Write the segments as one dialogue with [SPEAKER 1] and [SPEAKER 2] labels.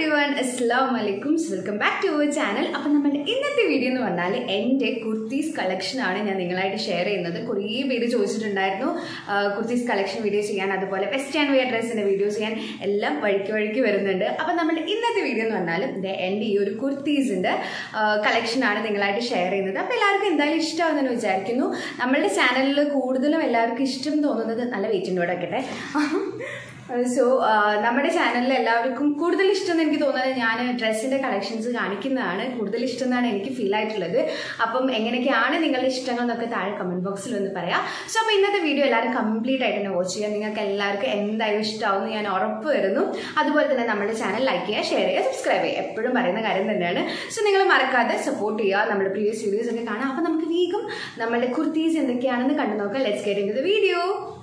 [SPEAKER 1] one അസ്സാം വലൈക്കും welcome back to our channel അപ്പം നമ്മുടെ ഇന്നത്തെ വീഡിയോ എന്ന് പറഞ്ഞാൽ എൻ്റെ കുർത്തീസ് കളക്ഷനാണ് ഞാൻ നിങ്ങളായിട്ട് ഷെയർ ചെയ്യുന്നത് കുറേ പേര് ചോദിച്ചിട്ടുണ്ടായിരുന്നു ആ, കുർത്തീസ് കളക്ഷൻ വീഡിയോ ചെയ്യാൻ അതുപോലെ വെസ്റ്റേൺ വെയർ ഡ്രസ്സിൻ്റെ വീഡിയോ ചെയ്യാൻ എല്ലാം വഴിക്ക് വഴിക്ക് വരുന്നുണ്ട് അപ്പം നമ്മുടെ ഇന്നത്തെ വീഡിയോ എന്ന് പറഞ്ഞാൽ ദേ എൻ്റെ ഈ ഒരു കുർത്തീസിൻ്റെ കളക്ഷനാണ് നിങ്ങളായിട്ട് ഷെയർ ചെയ്യുന്നത് അപ്പോൾ എല്ലാവർക്കും എന്തായാലും ഇഷ്ടമാണെന്ന് വിചാരിക്കുന്നു നമ്മളുടെ ചാനലിൽ കൂടുതലും എല്ലാവർക്കും ഇഷ്ടം തോന്നുന്നത് നല്ല വെയിറ്റിൻ്റെ കൂടെ വെക്കട്ടെ സോ നമ്മുടെ ചാനലിൽ എല്ലാവർക്കും കൂടുതൽ ഇഷ്ടം എന്ന് എനിക്ക് തോന്നുന്നത് ഞാൻ ഡ്രസ്സിൻ്റെ കളക്ഷൻസ് കാണിക്കുന്നതാണ് കൂടുതൽ ഇഷ്ടം എന്നാണ് എനിക്ക് ഫീൽ ആയിട്ടുള്ളത് അപ്പം എങ്ങനെയൊക്കെയാണ് നിങ്ങളുടെ ഇഷ്ടങ്ങൾ എന്നൊക്കെ താഴെ കമൻറ്റ് ബോക്സിൽ ഒന്ന് പറയാം സോ അപ്പോൾ ഇന്നത്തെ വീഡിയോ എല്ലാവരും കംപ്ലീറ്റ് ആയിട്ട് തന്നെ വാച്ച് ചെയ്യാം നിങ്ങൾക്ക് എല്ലാവർക്കും എന്തായാലും ഇഷ്ടമാവും എന്ന് ഞാൻ ഉറപ്പ് വരുന്നു അതുപോലെ തന്നെ നമ്മുടെ ചാനൽ ലൈക്ക് ചെയ്യുക ഷെയർ ചെയ്യുക സബ്സ്ക്രൈബ് ചെയ്യുക എപ്പോഴും പറയുന്ന കാര്യം തന്നെയാണ് സോ നിങ്ങൾ മറക്കാതെ സപ്പോർട്ട് ചെയ്യുക നമ്മുടെ പ്രീവിയസ് വീഡിയോസ് ഒക്കെ കാണാം അപ്പോൾ നമുക്ക് വേഗം നമ്മുടെ കുർത്തീസ് എന്തൊക്കെയാണെന്ന് കണ്ടു നോക്കാം let's get in the video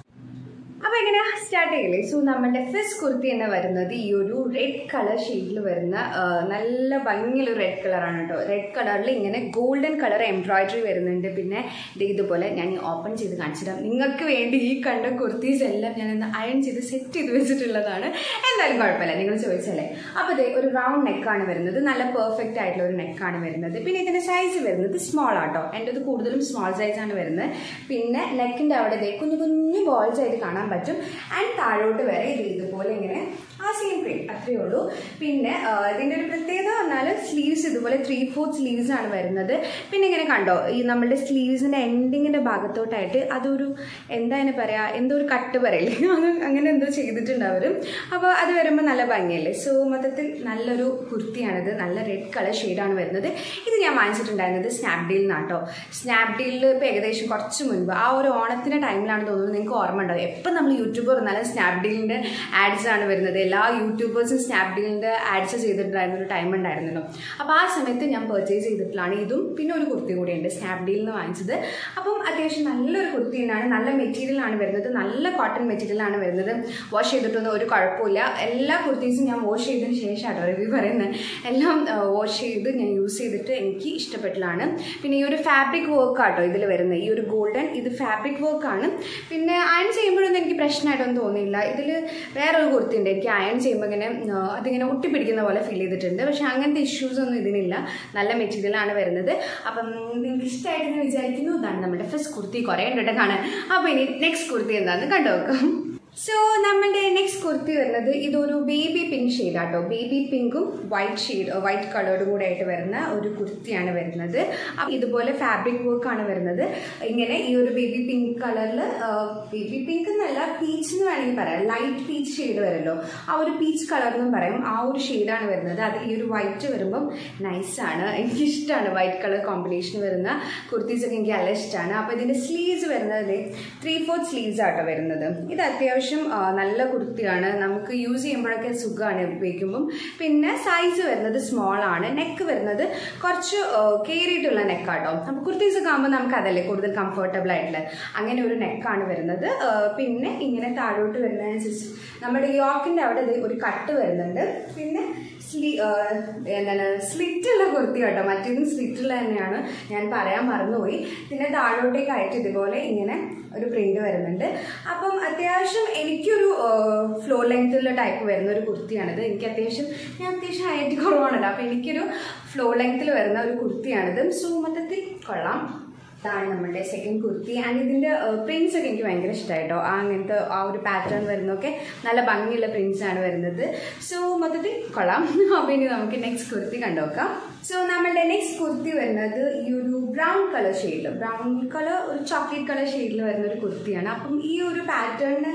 [SPEAKER 1] അപ്പൊ എങ്ങനെയാ സ്റ്റാർട്ട് ചെയ്യില്ലേ സോ നമ്മുടെ ഫസ്റ്റ് കുർത്തി എന്ന് വരുന്നത് ഈ ഒരു റെഡ് കളർ ഷെയ്ഡിൽ വരുന്ന ആ, നല്ല ഭംഗിയുള്ള റെഡ് കളറാണ് കേട്ടോ റെഡ് കളറിൽ ഇങ്ങനെ ഗോൾഡൻ കളർ എംബ്രോയിഡറി വരുന്നുണ്ട് പിന്നെ ദേ ഇതുപോലെ ഞാൻ ഈ ഓപ്പൺ ചെയ്ത് കാണിച്ചിടാം നിങ്ങൾക്ക് വേണ്ടി ഈ കണ്ട കുർത്തീസ് എല്ലാം ഞാൻ ഇന്ന് അയൺ ചെയ്ത് സെറ്റ് ചെയ്ത് വെച്ചിട്ടുള്ളതാണ് എന്തായാലും കുഴപ്പമില്ല നിങ്ങൾ ചോദിച്ചല്ലേ അപ്പോൾ ദേ ഒരു റൗണ്ട് നെക്കാണ് വരുന്നത് നല്ല പെർഫെക്റ്റ് ആയിട്ടുള്ള ഒരു നെക്കാണ് വരുന്നത് പിന്നെ ഇതിന്റെ സൈസ് വരുന്നത് സ്മോൾ ആട്ടോ എൻ്റെ ഇത് കൂടുതലും സ്മോൾ സൈസാണ് വരുന്നത് പിന്നെ നെക്കിൻ്റെ അവിടെ ദേ കുഞ്ഞു കുഞ്ഞു ബോൾസ് ആയിട്ട് കാണാൻ പറ്റും ആൻഡ് താഴോട്ട് വരെ ഇത് ഇതുപോലെ ഇങ്ങനെ ആ സെയിം പ്രിന്റ് അത്രയേ ഉള്ളൂ പിന്നെ ആ, ഇതിന്റെ ഒരു പ്രത്യേകത പറഞ്ഞാൽ സ്ലീവ്സ് ഇതുപോലെ ത്രീ ഫോർത്ത് സ്ലീവ്സ് ആണ് വരുന്നത് പിന്നെ ഇങ്ങനെ കണ്ടോ ഈ നമ്മളുടെ സ്ലീവ്സിന്റെ എൻഡിങ്ങിന്റെ ഭാഗത്തോട്ടായിട്ട് അതൊരു എന്താ അതിന് പറയാ എന്തോ ഒരു കട്ട് പറയില്ലേ അത് അങ്ങനെ എന്തോ ചെയ്തിട്ടുണ്ട് അവരും അപ്പോൾ അത് വരുമ്പോൾ നല്ല ഭംഗിയല്ലേ സോ മൊത്തത്തിൽ നല്ലൊരു കുർത്തിയാണിത് നല്ല റെഡ് കളർ ഷെയ്ഡാണ് വരുന്നത് ഇത് ഞാൻ വാങ്ങിച്ചിട്ടുണ്ടായിരുന്നത് സ്നാപ്ഡീൽ നിന്നാട്ടോ സ്നാപ്ഡീലിൽ ഇപ്പോൾ ഏകദേശം കുറച്ച് മുൻപ് ആ ഒരു ഓണത്തിൻ്റെ ടൈമിലാണ് തോന്നുന്നത് നിങ്ങൾക്ക് ഓർമ്മ ഉണ്ടാവും എപ്പോൾ നമ്മൾ യൂട്യൂബ് തുറന്നാലും സ്നാപ്ഡീലിൻ്റെ ആഡ്സ് ആണ് വരുന്നത് എല്ലാ യൂട്യൂബേഴ്സും സ്നാപ്ഡീലിൻ്റെ ആഡ്സ് ചെയ്തിട്ടുണ്ടായിരുന്ന ഒരു ടൈം ഉണ്ടായിരുന്നല്ലോ അപ്പോൾ ആ സമയത്ത് ഞാൻ പർച്ചേസ് ചെയ്തിട്ടുള്ളതാണ് ഇതും പിന്നെ ഒരു കുർത്തി കൂടിയുണ്ട് സ്നാപ്ഡീലിൽ നിന്ന് വാങ്ങിച്ചത് അപ്പം അത്യാവശ്യം നല്ലൊരു കുർത്തി തന്നെയാണ് നല്ല മെറ്റീരിയൽ ആണ് വരുന്നത് നല്ല കോട്ടൺ മെറ്റീരിയൽ ആണ് വരുന്നത് വാഷ് ചെയ്തിട്ടൊന്നും ഒരു കുഴപ്പമില്ല എല്ലാ കുർത്തീസും ഞാൻ വാഷ് ചെയ്തതിന് ശേഷമാണ് റിവ്യൂ പറയുന്നത് എല്ലാം വാഷ് ചെയ്ത് ഞാൻ യൂസ് ചെയ്തിട്ട് എനിക്ക് ഇഷ്ടപ്പെട്ടതാണ് പിന്നെ ഈ ഒരു ഫാബ്രിക് വർക്ക് ആട്ടോ ഇതിൽ വരുന്നത് ഈ ഒരു ഗോൾഡൻ ഇത് ഫാബ്രിക് വർക്കാണ് പിന്നെ അയൺ ചെയ്യുമ്പോഴൊന്നും എനിക്ക് പ്രശ്നമായിട്ടൊന്നും തോന്നിയില്ല ഇതിൽ വേറൊരു കുർത്തി ഉണ്ട് എനിക്ക് അയൺ ചെയ്യുമ്പോൾ ഇങ്ങനെ ആ, അതിങ്ങനെ ഒട്ടിപ്പിടിക്കുന്ന പോലെ ഫീൽ ചെയ്തിട്ടുണ്ട് പക്ഷെ അങ്ങനത്തെ ഇഷ്യൂസ് ഒന്നും ഇതിനില്ല നല്ല മെറ്റീരിയൽ ആണ് വരുന്നത് അപ്പം നിങ്ങൾക്ക് ഇഷ്ടമായിട്ടെന്ന് വിചാരിക്കുന്നു ഇതാണ് നമ്മുടെ ഫസ്റ്റ് കുർത്തി കുറേ ഉണ്ട് കേട്ടോ കാണാൻ അപ്പോൾ ഇനി നെക്സ്റ്റ് കുർത്തി എന്താണെന്ന് കണ്ടു നോക്കാം സോ നമ്മുടെ നെക്സ്റ്റ് കുർത്തി വരുന്നത് ഇതൊരു ബേബി പിങ്ക് ഷെയ്ഡ് ആട്ടോ ബേബി പിങ്കും വൈറ്റ് ഷെയ്ഡ് വൈറ്റ് കളറും കൂടെ ആയിട്ട് വരുന്ന ഒരു കുർത്തിയാണ് വരുന്നത് അപ്പം ഇതുപോലെ ഫാബ്രിക് വർക്ക് ആണ് വരുന്നത് ഇങ്ങനെ ഈ ഒരു ബേബി പിങ്ക് കളറിൽ ബേബി പിങ്ക് എന്നല്ല പീച്ച് എന്ന് വേണമെങ്കിൽ പറയാം ലൈറ്റ് പീച്ച് ഷെയ്ഡ് വരുമല്ലോ ആ ഒരു പീച്ച് കളർ എന്നും പറയും ആ ഒരു ഷെയ്ഡാണ് വരുന്നത് അത് ഈ ഒരു വൈറ്റ് വരുമ്പം നൈസാണ് എനിക്കിഷ്ടമാണ് വൈറ്റ് കളർ കോമ്പിനേഷൻ വരുന്ന കുർത്തീസ് ഒക്കെ എനിക്ക് നല്ല ഇഷ്ടമാണ് അപ്പോൾ ഇതിൻ്റെ സ്ലീവ്സ് വരുന്നത് ത്രീ ഫോർത്ത് സ്ലീവ്സ് ആട്ടോ വരുന്നത് ഇത് അത്യാവശ്യം ആ, നല്ല കുർത്തിയാണ് നമുക്ക് യൂസ് ചെയ്യുമ്പോഴൊക്കെ സുഖമാണ് ഉപയോഗിക്കുമ്പം പിന്നെ സൈസ് വരുന്നത് സ്മോൾ ആണ് നെക്ക് വരുന്നത് കുറച്ച് ആ, കയറിയിട്ടുള്ള നെക്കാട്ടോ അപ്പോൾ കുർത്തീസ് ഒക്കെ ആകുമ്പോൾ നമുക്ക് അതല്ലേ കൂടുതൽ കംഫർട്ടബിൾ ആയിട്ടുള്ള അങ്ങനെ ഒരു നെക്കാണ് വരുന്നത് ആ, പിന്നെ ഇങ്ങനെ താഴോട്ട് വരുന്നതനുസരിച്ച് നമ്മുടെ യോക്കിൻ്റെ അവിടെ ദേ ഒരു കട്ട് വരുന്നുണ്ട് പിന്നെ സ്ലീ ആ, എന്താണ് സ്ലിറ്റുള്ള കുർത്തി കേട്ടോ മറ്റേതും സ്ലിറ്റുള്ള തന്നെയാണ് ഞാൻ പറയാൻ മറന്നുപോയി പിന്നെ താഴോട്ടേക്കായിട്ട് ഇതുപോലെ ഇങ്ങനെ ഒരു പ്രിന്റ് വരുന്നുണ്ട് അപ്പം അത്യാവശ്യം എനിക്കൊരു ഫ്ലോ ലെങ്ത്തുള്ള ടൈപ്പ് വരുന്ന ഒരു കുർത്തിയാണിത് എനിക്ക് അത്യാവശ്യം ഞാൻ അത്യാവശ്യം ഹൈറ്റ് കുറവാണല്ലോ അപ്പം എനിക്കൊരു ഫ്ലോ ലെങ്ത്തിൽ വരുന്ന ഒരു കുർത്തിയാണിത് സോ മൊത്തത്തിൽ കൊള്ളാം ഇതാണ് നമ്മുടെ സെക്കൻഡ് കുർത്തി ആൻഡ് ഇതിൻ്റെ പ്രിൻസ് ഒക്കെ എനിക്ക് ഭയങ്കര ഇഷ്ടമായിട്ടോ ആ അങ്ങനത്തെ ആ ഒരു പാറ്റേൺ വരുന്നതൊക്കെ നല്ല ഭംഗിയുള്ള പ്രിൻസ് ആണ് വരുന്നത് സോ മൊത്തത്തിൽ കൊള്ളാം അപ്പോൾ ഇനി നമുക്ക് നെക്സ്റ്റ് കുർത്തി കണ്ടുനോക്കാം സോ നമ്മളുടെ നെക്സ്റ്റ് കുർത്തി വരുന്നത് ഈ ഒരു ബ്രൗൺ കളർ ഷെയ്ഡിൽ ബ്രൗൺ കളർ ഒരു ചോക്ലേറ്റ് കളർ ഷെയ്ഡിൽ വരുന്ന ഒരു കുർത്തിയാണ് അപ്പം ഈ ഒരു പാറ്റേണിന്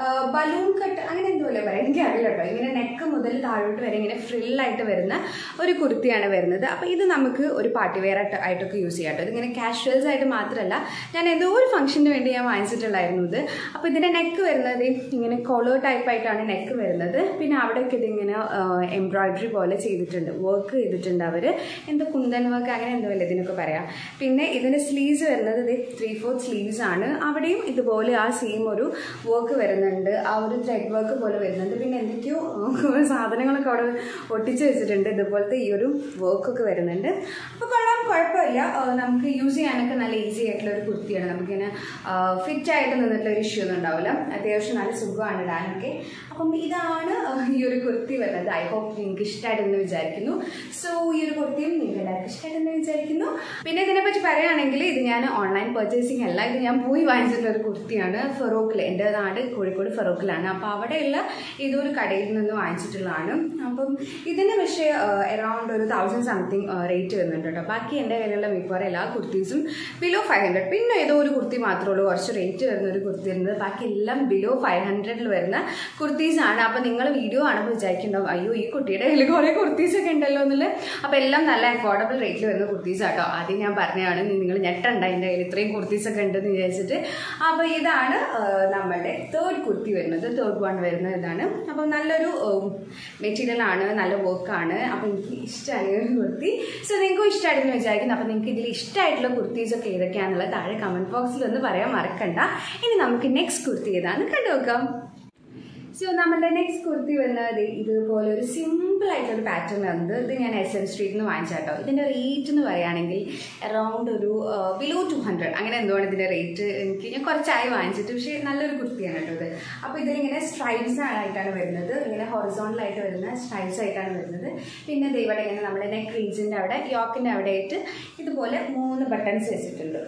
[SPEAKER 1] ബലൂൺ കട്ട് അങ്ങനെ എന്തോ അല്ലേ പറയാം എനിക്കറിയില്ല കേട്ടോ ഇങ്ങനെ നെക്ക് മുതൽ താഴോട്ട് വരെ ഇങ്ങനെ ഫ്രില്ലായിട്ട് വരുന്ന ഒരു കുർത്തിയാണ് വരുന്നത് അപ്പോൾ ഇത് നമുക്ക് ഒരു പാർട്ടി വെയർ ആയിട്ട് ആയിട്ടൊക്കെ യൂസ് ചെയ്യാം കേട്ടോ ഇതിങ്ങനെ കാഷ്വൽസ് ആയിട്ട് മാത്രമല്ല ഞാൻ ഏതോ ഒരു ഫംഗ്ഷന് വേണ്ടി ഞാൻ വാങ്ങിച്ചിട്ടുണ്ടായിരുന്നു ഇത് അപ്പോൾ ഇതിൻ്റെ നെക്ക് വരുന്നത് ഇങ്ങനെ കോളർ ടൈപ്പ് ആയിട്ടാണ് നെക്ക് വരുന്നത് പിന്നെ അവിടെയൊക്കെ ഇതിങ്ങനെ എംബ്രോയിഡറി പോലെ ചെയ്തിട്ടുണ്ട് വർക്ക് ചെയ്തിട്ടുണ്ട് അവർ എന്തോ കുന്തൻ വർക്ക് അങ്ങനെ എന്തോ അല്ലേ ഇതിനൊക്കെ പറയാം പിന്നെ ഇതിൻ്റെ സ്ലീവ്സ് വരുന്നത് ഇത് ത്രീ ഫോർത്ത് സ്ലീവ്സ് ആണ് അവിടെയും ഇതുപോലെ ആ സെയിം ഒരു വർക്ക് വരുന്നുണ്ട് ആ ഒരു ത്രെഡ് വർക്ക് പോലെ വരുന്നുണ്ട് പിന്നെ എന്തൊക്കെയോ ആ, സാധനങ്ങളൊക്കെ അവിടെ ഒട്ടിച്ച് വെച്ചിട്ടുണ്ട് ഇതുപോലത്തെ ഈ ഒരു വർക്കൊക്കെ വരുന്നുണ്ട് അപ്പോൾ കൊള്ളാം കുഴപ്പമില്ല ആ, നമുക്ക് യൂസ് ചെയ്യാനൊക്കെ നല്ല നല്ല ഈസി ആയിട്ടുള്ള ഒരു കുർത്തിയാണ് നമുക്കിങ്ങനെ ഫിറ്റ് ആയിട്ട് നിന്നിട്ടുള്ള ഒരു ഇഷ്യൂ ഒന്നും ഉണ്ടാവില്ല അത്യാവശ്യം നല്ല സുഖമാണ് ഇടാനൊക്കെ അപ്പം ഇതാണ് ഈ ഒരു കുർത്തി വരുന്നത് ഐ ഹോപ്പ് നിങ്ങൾക്ക് ഇഷ്ടമായിട്ടെന്ന് വിചാരിക്കുന്നു സോ ഈ ഒരു കുർത്തിയും നിങ്ങൾക്ക് എല്ലാവർക്കും ഇഷ്ടമായിട്ടെന്ന് വിചാരിക്കുന്നു പിന്നെ ഇതിനെപ്പറ്റി പറയുകയാണെങ്കിൽ ഇത് ഞാൻ ഓൺലൈൻ പർച്ചേസിംഗ് അല്ല ഇത് ഞാൻ പോയി വാങ്ങിച്ചിട്ടുള്ള ഒരു കുർത്തിയാണ് ഫെറോക്കിൽ എൻ്റെ നാട് കോഴിക്കോട് ഫെറോക്കിലാണ് അപ്പോൾ അവിടെയുള്ള ഇതൊരു കടയിൽ നിന്ന് വാങ്ങിച്ചിട്ടുള്ളതാണ് അപ്പം ഇതിന് പക്ഷേ അറൗണ്ട് ഒരു തൗസൻഡ് സംതിങ് റേറ്റ് വരുന്നുണ്ട് കേട്ടോ ബാക്കി എൻ്റെ കയ്യിലുള്ള മിക്കവാറും എല്ലാ കുർത്തീസും ബിലോ ഫൈവ് ഹൺഡ്രഡ് പിന്നെ ഏതോ ഒരു കുർത്തി മാത്രമേ ഉള്ളൂ കുറച്ച് റേറ്റ് വരുന്ന ഒരു കുർത്തി വരുന്നത് ബാക്കി എല്ലാം ബിലോ ഫൈവ് ഹൺഡ്രഡിൽ വരുന്ന കുർത്തീസ് ആണ് അപ്പോൾ നിങ്ങൾ വീഡിയോ കാണുമ്പോൾ വിചാരിക്കുന്നുണ്ടാവും അയ്യോ ഈ കുട്ടിയുടെ കയ്യിൽ കുറേ കുർത്തീസ് ഒക്കെ ഉണ്ടല്ലോ എന്നുള്ളത് അപ്പോൾ എല്ലാം നല്ല അഫോർഡബിൾ റേറ്റിൽ വരുന്ന കുർത്തീസ് ആട്ടോ ആദ്യം ഞാൻ പറഞ്ഞതാണ് നിങ്ങൾ ഞെട്ടണ്ട എൻ്റെ കയ്യിൽ ഇത്രയും കുർത്തീസ് ഒക്കെ ഉണ്ടെന്ന് വിചാരിച്ചിട്ട് അപ്പോൾ ഇതാണ് ആ, നമ്മുടെ തേർഡ് കുർത്തി വരുന്നത് തേർഡ് വൺ വരുന്നത് ഇതാണ് അപ്പോൾ നല്ലൊരു മെറ്റീരിയൽ ആണ് നല്ല വർക്കാണ് അപ്പോൾ എനിക്ക് ഇഷ്ടമാണ് ഈ ഒരു കുർത്തി സോ നിങ്ങൾക്കും ഇഷ്ടമായിട്ടെന്ന് വിചാരിക്കുന്നു അപ്പോൾ നിങ്ങൾക്ക് ഇതിൽ ഇഷ്ടമായിട്ടുള്ള കുർത്തീസ് ഒക്കെ ഏതൊക്കെയാണെന്നുള്ളത് താഴെ കമൻറ്റ് ബോക്സിൽ ഒന്ന് പറയാൻ മറക്കണ്ട ഇനി നമുക്ക് നെക്സ്റ്റ് കുർത്തി ഏതാണെന്ന് കണ്ടുനോക്കാം സോ നമ്മുടെ നെക്സ്റ്റ് കുർത്തി വരുന്നത് ഇതുപോലെ ഒരു സിമ്പിൾ ആയിട്ടൊരു പാറ്റേൺ വന്നത് ഇത് ഞാൻ എസ് എം സ്ട്രീറ്റിൽ നിന്ന് വാങ്ങിച്ചാട്ടോ ഇതിൻ്റെ റേറ്റ് എന്ന് പറയുകയാണെങ്കിൽ അറൗണ്ട് ഒരു ബിലോ ടു ഹൺഡ്രഡ് അങ്ങനെ എന്തുവാണ് ഇതിൻ്റെ റേറ്റ് എനിക്ക് ഞാൻ കുറച്ചായി വാങ്ങിച്ചിട്ട് പക്ഷേ നല്ലൊരു കുർത്തിയാണ് കേട്ടോ ഇത് അപ്പോൾ ഇതിലിങ്ങനെ സ്ട്രൈപ്സ് ആയിട്ടാണ് വരുന്നത് ഇങ്ങനെ ഹൊറിസോണലായിട്ട് വരുന്ന സ്ട്രൈപ്സ് ആയിട്ടാണ് വരുന്നത് പിന്നെ ദേ ഇവിടെ ഇങ്ങനെ നമ്മുടെ നെക്ക് റീജിൻ്റെ അവിടെ യോക്കിൻ്റെ അവിടെ ആയിട്ട് ഇതുപോലെ മൂന്ന് ബട്ടൺസ് വെച്ചിട്ടുണ്ട്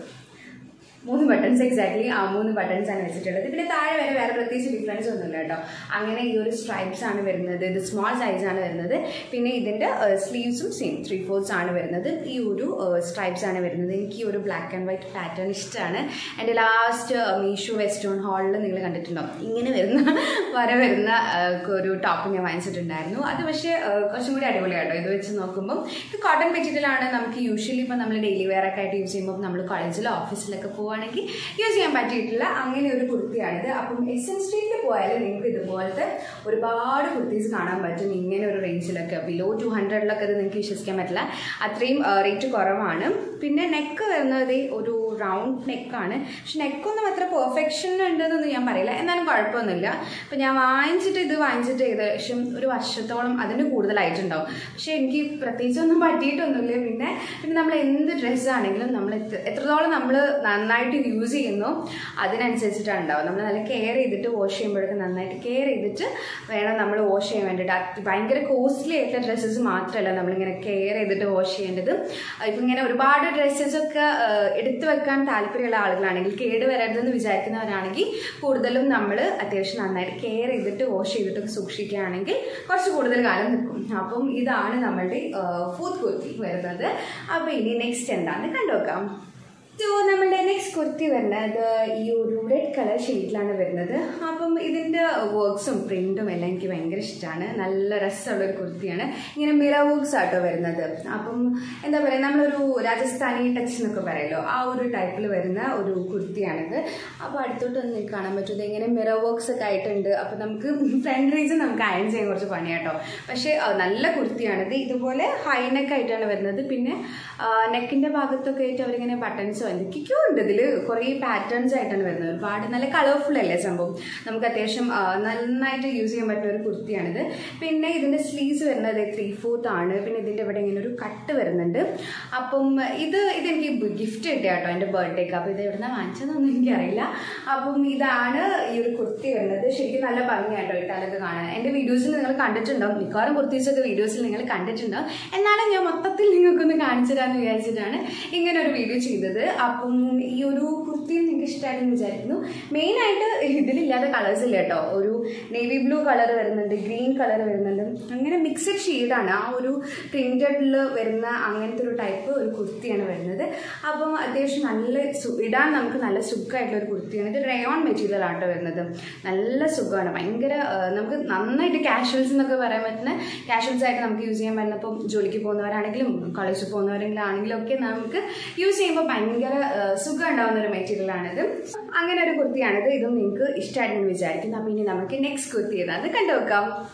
[SPEAKER 1] മൂന്ന് ബട്ടൺസ് എക്സാക്ട്ലി ആ മൂന്ന് ബട്ടൺസ് ആണ് വെച്ചിട്ടുള്ളത് പിന്നെ താഴെ വരെ വേറെ പ്രത്യേകിച്ച് ഡിഫറൻസ് ഒന്നുമില്ല കേട്ടോ അങ്ങനെ ഈ ഒരു സ്ട്രൈപ്സ് ആണ് വരുന്നത് ഇത് സ്മോൾ സൈസ് ആണ് വരുന്നത് പിന്നെ ഇതിൻ്റെ സ്ലീവ്സും സെയിം ത്രീ ഫോർത്ത് ആണ് വരുന്നത് ഈ ഒരു സ്ട്രൈപ്സ് ആണ് വരുന്നത് എനിക്ക് ഈ ഒരു ബ്ലാക്ക് ആൻഡ് വൈറ്റ് പാറ്റേൺ ഇഷ്ടമാണ് എൻ്റെ ലാസ്റ്റ് മീഷോ വെസ്റ്റേൺ ഹാളിൽ നിങ്ങൾ കണ്ടിട്ടുണ്ടാവും ഇങ്ങനെ വരുന്ന വര വരുന്ന ആ, ഒരു ടോപ്പ് ഞാൻ വാങ്ങിച്ചിട്ടുണ്ടായിരുന്നു അത് പക്ഷേ ആ, കുറച്ചും കൂടി അടിപൊളിയാട്ടോ ഇത് വെച്ച് നോക്കുമ്പം ഇത് കോട്ടൺ മെറ്റീരിയൽ ആണ് നമുക്ക് യൂഷ്വലി ഇപ്പോൾ നമ്മൾ ഡെയിലി വെയർ ഒക്കെ ആയിട്ട് യൂസ് ചെയ്യുമ്പോൾ നമ്മൾ കോളേജിലോ ഓഫീസിലൊക്കെ പോവുകയാണെങ്കിൽ യൂസ് ചെയ്യാൻ പറ്റിയിട്ടുള്ള അങ്ങനെ ഒരു കുർത്തിയാണിത് അപ്പം എസ് എൻ സ്ട്രീറ്റിൽ പോയാൽ നിങ്ങൾക്ക് ഇതുപോലത്തെ ഒരുപാട് കുർത്തീസ് കാണാൻ പറ്റും ഇങ്ങനെ ഒരു റേഞ്ചിലൊക്കെ ബിലോ ടു ഹൺഡ്രഡിലൊക്കെ ഇത് നിങ്ങൾക്ക് വിശ്വസിക്കാൻ പറ്റില്ല അത്രയും റേറ്റ് കുറവാണ് പിന്നെ നെക്ക് വരുന്നത് ഒരു റൗണ്ട് നെക്കാണ് പക്ഷെ നെക്കൊന്നും അത്ര പെർഫെക്ഷൻ ഉണ്ടെന്നൊന്നും ഞാൻ പറയില്ല എന്നാലും കുഴപ്പമൊന്നുമില്ല അപ്പം ഞാൻ വാങ്ങിച്ചിട്ട് ഇത് വാങ്ങിച്ചിട്ട് ഏകദേശം ഒരു വർഷത്തോളം അതിന് കൂടുതലായിട്ടുണ്ടാവും പക്ഷെ എനിക്ക് പ്രത്യേകിച്ചൊന്നും പറ്റിയിട്ടൊന്നുമില്ല പിന്നെ പിന്നെ നമ്മൾ എന്ത് ഡ്രസ്സാണെങ്കിലും നമ്മൾ എത്ര- എത്രത്തോളം നമ്മൾ നന്നായിട്ട് യൂസ് ചെയ്യുന്നു അതിനനുസരിച്ചിട്ടാണ് ഉണ്ടാവും നമ്മൾ നല്ല കെയർ ചെയ്തിട്ട് വാഷ് ചെയ്യുമ്പോഴൊക്കെ നന്നായിട്ട് കെയർ ചെയ്തിട്ട് വേണം നമ്മൾ വാഷ് ചെയ്യാൻ വേണ്ടിയിട്ട് അത് ഭയങ്കര കോസ്റ്റ്ലി ആയിട്ടുള്ള ഡ്രസ്സസ് മാത്രമല്ല നമ്മളിങ്ങനെ കെയർ ചെയ്തിട്ട് വാഷ് ചെയ്യേണ്ടത് ഇപ്പം ഇങ്ങനെ ഒരുപാട് ഡ്രസ്സസ് ഒക്കെ എടുത്തു വെക്കാൻ താല്പര്യമുള്ള ആളുകളാണെങ്കിൽ കേട് വരരുതെന്ന് വിചാരിക്കുന്നവരാണെങ്കിൽ കൂടുതലും നമ്മൾ അത്യാവശ്യം നന്നായിട്ട് കെയർ ചെയ്തിട്ട് വാഷ് ചെയ്തിട്ടൊക്കെ സൂക്ഷിക്കുകയാണെങ്കിൽ കുറച്ച് കൂടുതൽ കാലം നിൽക്കും അപ്പം ഇതാണ് നമ്മളുടെ ഫുഡ് കുർത്തി വരുന്നത് അപ്പോൾ ഇനി നെക്സ്റ്റ് എന്താണെന്ന് കണ്ടുനോക്കാം സോ നമ്മളുടെ നെക്സ്റ്റ് കുർത്തി വരുന്നത് ഈ ഒരു റെഡ് കളർ ഷെയ്ഡിലാണ് വരുന്നത് അപ്പം ഇതിൻ്റെ വർക്ക്സും പ്രിൻറ്റും എല്ലാം എനിക്ക് ഭയങ്കര ഇഷ്ടമാണ് നല്ല രസമുള്ള ഒരു കുർത്തിയാണ് ഇങ്ങനെ മിറ വർക്ക്സ് ആട്ടോ വരുന്നത് അപ്പം എന്താ പറയുക നമ്മളൊരു രാജസ്ഥാനി ടച്ച് എന്നൊക്കെ പറയുമല്ലോ ആ ഒരു ടൈപ്പിൽ വരുന്ന ഒരു കുർത്തിയാണിത് അപ്പോൾ അടുത്തോട്ട് ഒന്ന് നിങ്ങൾക്ക് കാണാൻ പറ്റും ഇങ്ങനെ മിറ വർക്ക്സ് ഒക്കെ ആയിട്ടുണ്ട് അപ്പോൾ നമുക്ക് ഫ്രണ്ട് റീസൺ നമുക്ക് അയൺ ചെയ്യാൻ കുറച്ച് പണിയാട്ടോ പക്ഷേ ആ, നല്ല കുർത്തിയാണിത് ഇതുപോലെ ഹൈ നെക്ക് ആയിട്ടാണ് വരുന്നത് പിന്നെ നെക്കിൻ്റെ ഭാഗത്തൊക്കെ ആയിട്ട് അവരിങ്ങനെ ബട്ടൺസോ എന്തൊക്കെയോ ഉണ്ട് ഇതിൽ കുറേ പാറ്റേൺസ് ആയിട്ടാണ് വരുന്നത് ഒരുപാട് നല്ല കളർഫുൾ അല്ലേ സംഭവം നമുക്ക് അത്യാവശ്യം ആ, നന്നായിട്ട് യൂസ് ചെയ്യാൻ പറ്റുന്ന ഒരു കുർത്തിയാണിത് പിന്നെ ഇതിൻ്റെ സ്ലീവ്സ് വരുന്നത് ത്രീ ഫോർത്ത് ആണ് പിന്നെ ഇതിൻ്റെ ഇവിടെ ഇങ്ങനെ ഒരു കട്ട് വരുന്നുണ്ട് അപ്പം ഇത് ഇതെനിക്ക് ഗിഫ്റ്റ് കിട്ടിയ കേട്ടോ എൻ്റെ ബർത്ത്ഡേക്ക് അപ്പോൾ ഇത് എവിടുന്ന വാങ്ങിച്ചതെന്നൊന്നും എനിക്കറിയില്ല അപ്പം ഇതാണ് ഈ ഒരു കുർത്തി വരുന്നത് ശരിക്കും നല്ല ഭംഗിയാട്ടോ ഇട്ടാലൊക്കെ കാണാൻ എൻ്റെ വീഡിയോസിൽ നിങ്ങൾ കണ്ടിട്ടുണ്ടാവും മിക്കവാറും കുർത്തീസൊക്കെ വീഡിയോസിൽ നിങ്ങൾ കണ്ടിട്ടുണ്ടാവും എന്നാലും ഞാൻ മൊത്തത്തിൽ നിങ്ങൾക്കൊന്ന് കാണിച്ചു തരാമെന്ന് വിചാരിച്ചിട്ടാണ് ഇങ്ങനെ ഒരു വീഡിയോ ചെയ്തത് അപ്പം ഈ ഒരു കുർത്തിയും നിങ്ങൾക്ക് ഇഷ്ടമായിട്ടെന്ന് വിചാരിക്കുന്നു മെയിനായിട്ട് ഇതിലില്ലാത്ത കളേഴ്സ് ഇല്ല കേട്ടോ ഒരു നേവി ബ്ലൂ കളർ വരുന്നുണ്ട് ഗ്രീൻ കളർ വരുന്നുണ്ട് അങ്ങനെ മിക്സഡ് ഷെയ്ഡാണ് ആ ഒരു പ്രിന്റഡിൽ വരുന്ന അങ്ങനത്തെ ഒരു ടൈപ്പ് ഒരു കുർത്തിയാണ് വരുന്നത് അപ്പം അത്യാവശ്യം നല്ല സു- ഇടാൻ നമുക്ക് നല്ല സുഖമായിട്ടുള്ള ഒരു കുർത്തിയാണ് ഇത് റയോൺ മെറ്റീരിയൽ ആട്ടോ വരുന്നത് നല്ല സുഖമാണ് ഭയങ്കര ആ, നമുക്ക് നന്നായിട്ട് കാഷ്വൽസ് എന്നൊക്കെ പറയാൻ പറ്റുന്ന കാഷ്വൽസ് ആയിട്ട് നമുക്ക് യൂസ് ചെയ്യാൻ പറ്റുന്ന ഇപ്പം ജോലിക്ക് പോകുന്നവരാണെങ്കിലും കോളേജിൽ പോകുന്നവരെങ്കിലും ആണെങ്കിലും ഒക്കെ നമുക്ക് യൂസ് ചെയ്യുമ്പോൾ ഭയങ്കര ആ, സുഖം ഉണ്ടാവുന്ന ഒരു മെറ്റീരിയലാണിത് അങ്ങനെ ഒരു കുർത്തിയാണിത് ഇതും നിങ്ങൾക്ക് ഇഷ്ടമായിട്ടെന്ന് വിചാരിക്കുന്നു അപ്പം ഇനി നമുക്ക് നെക്സ്റ്റ് കുർത്തി ഏതാണെന്ന് കണ്ടുവെക്കാം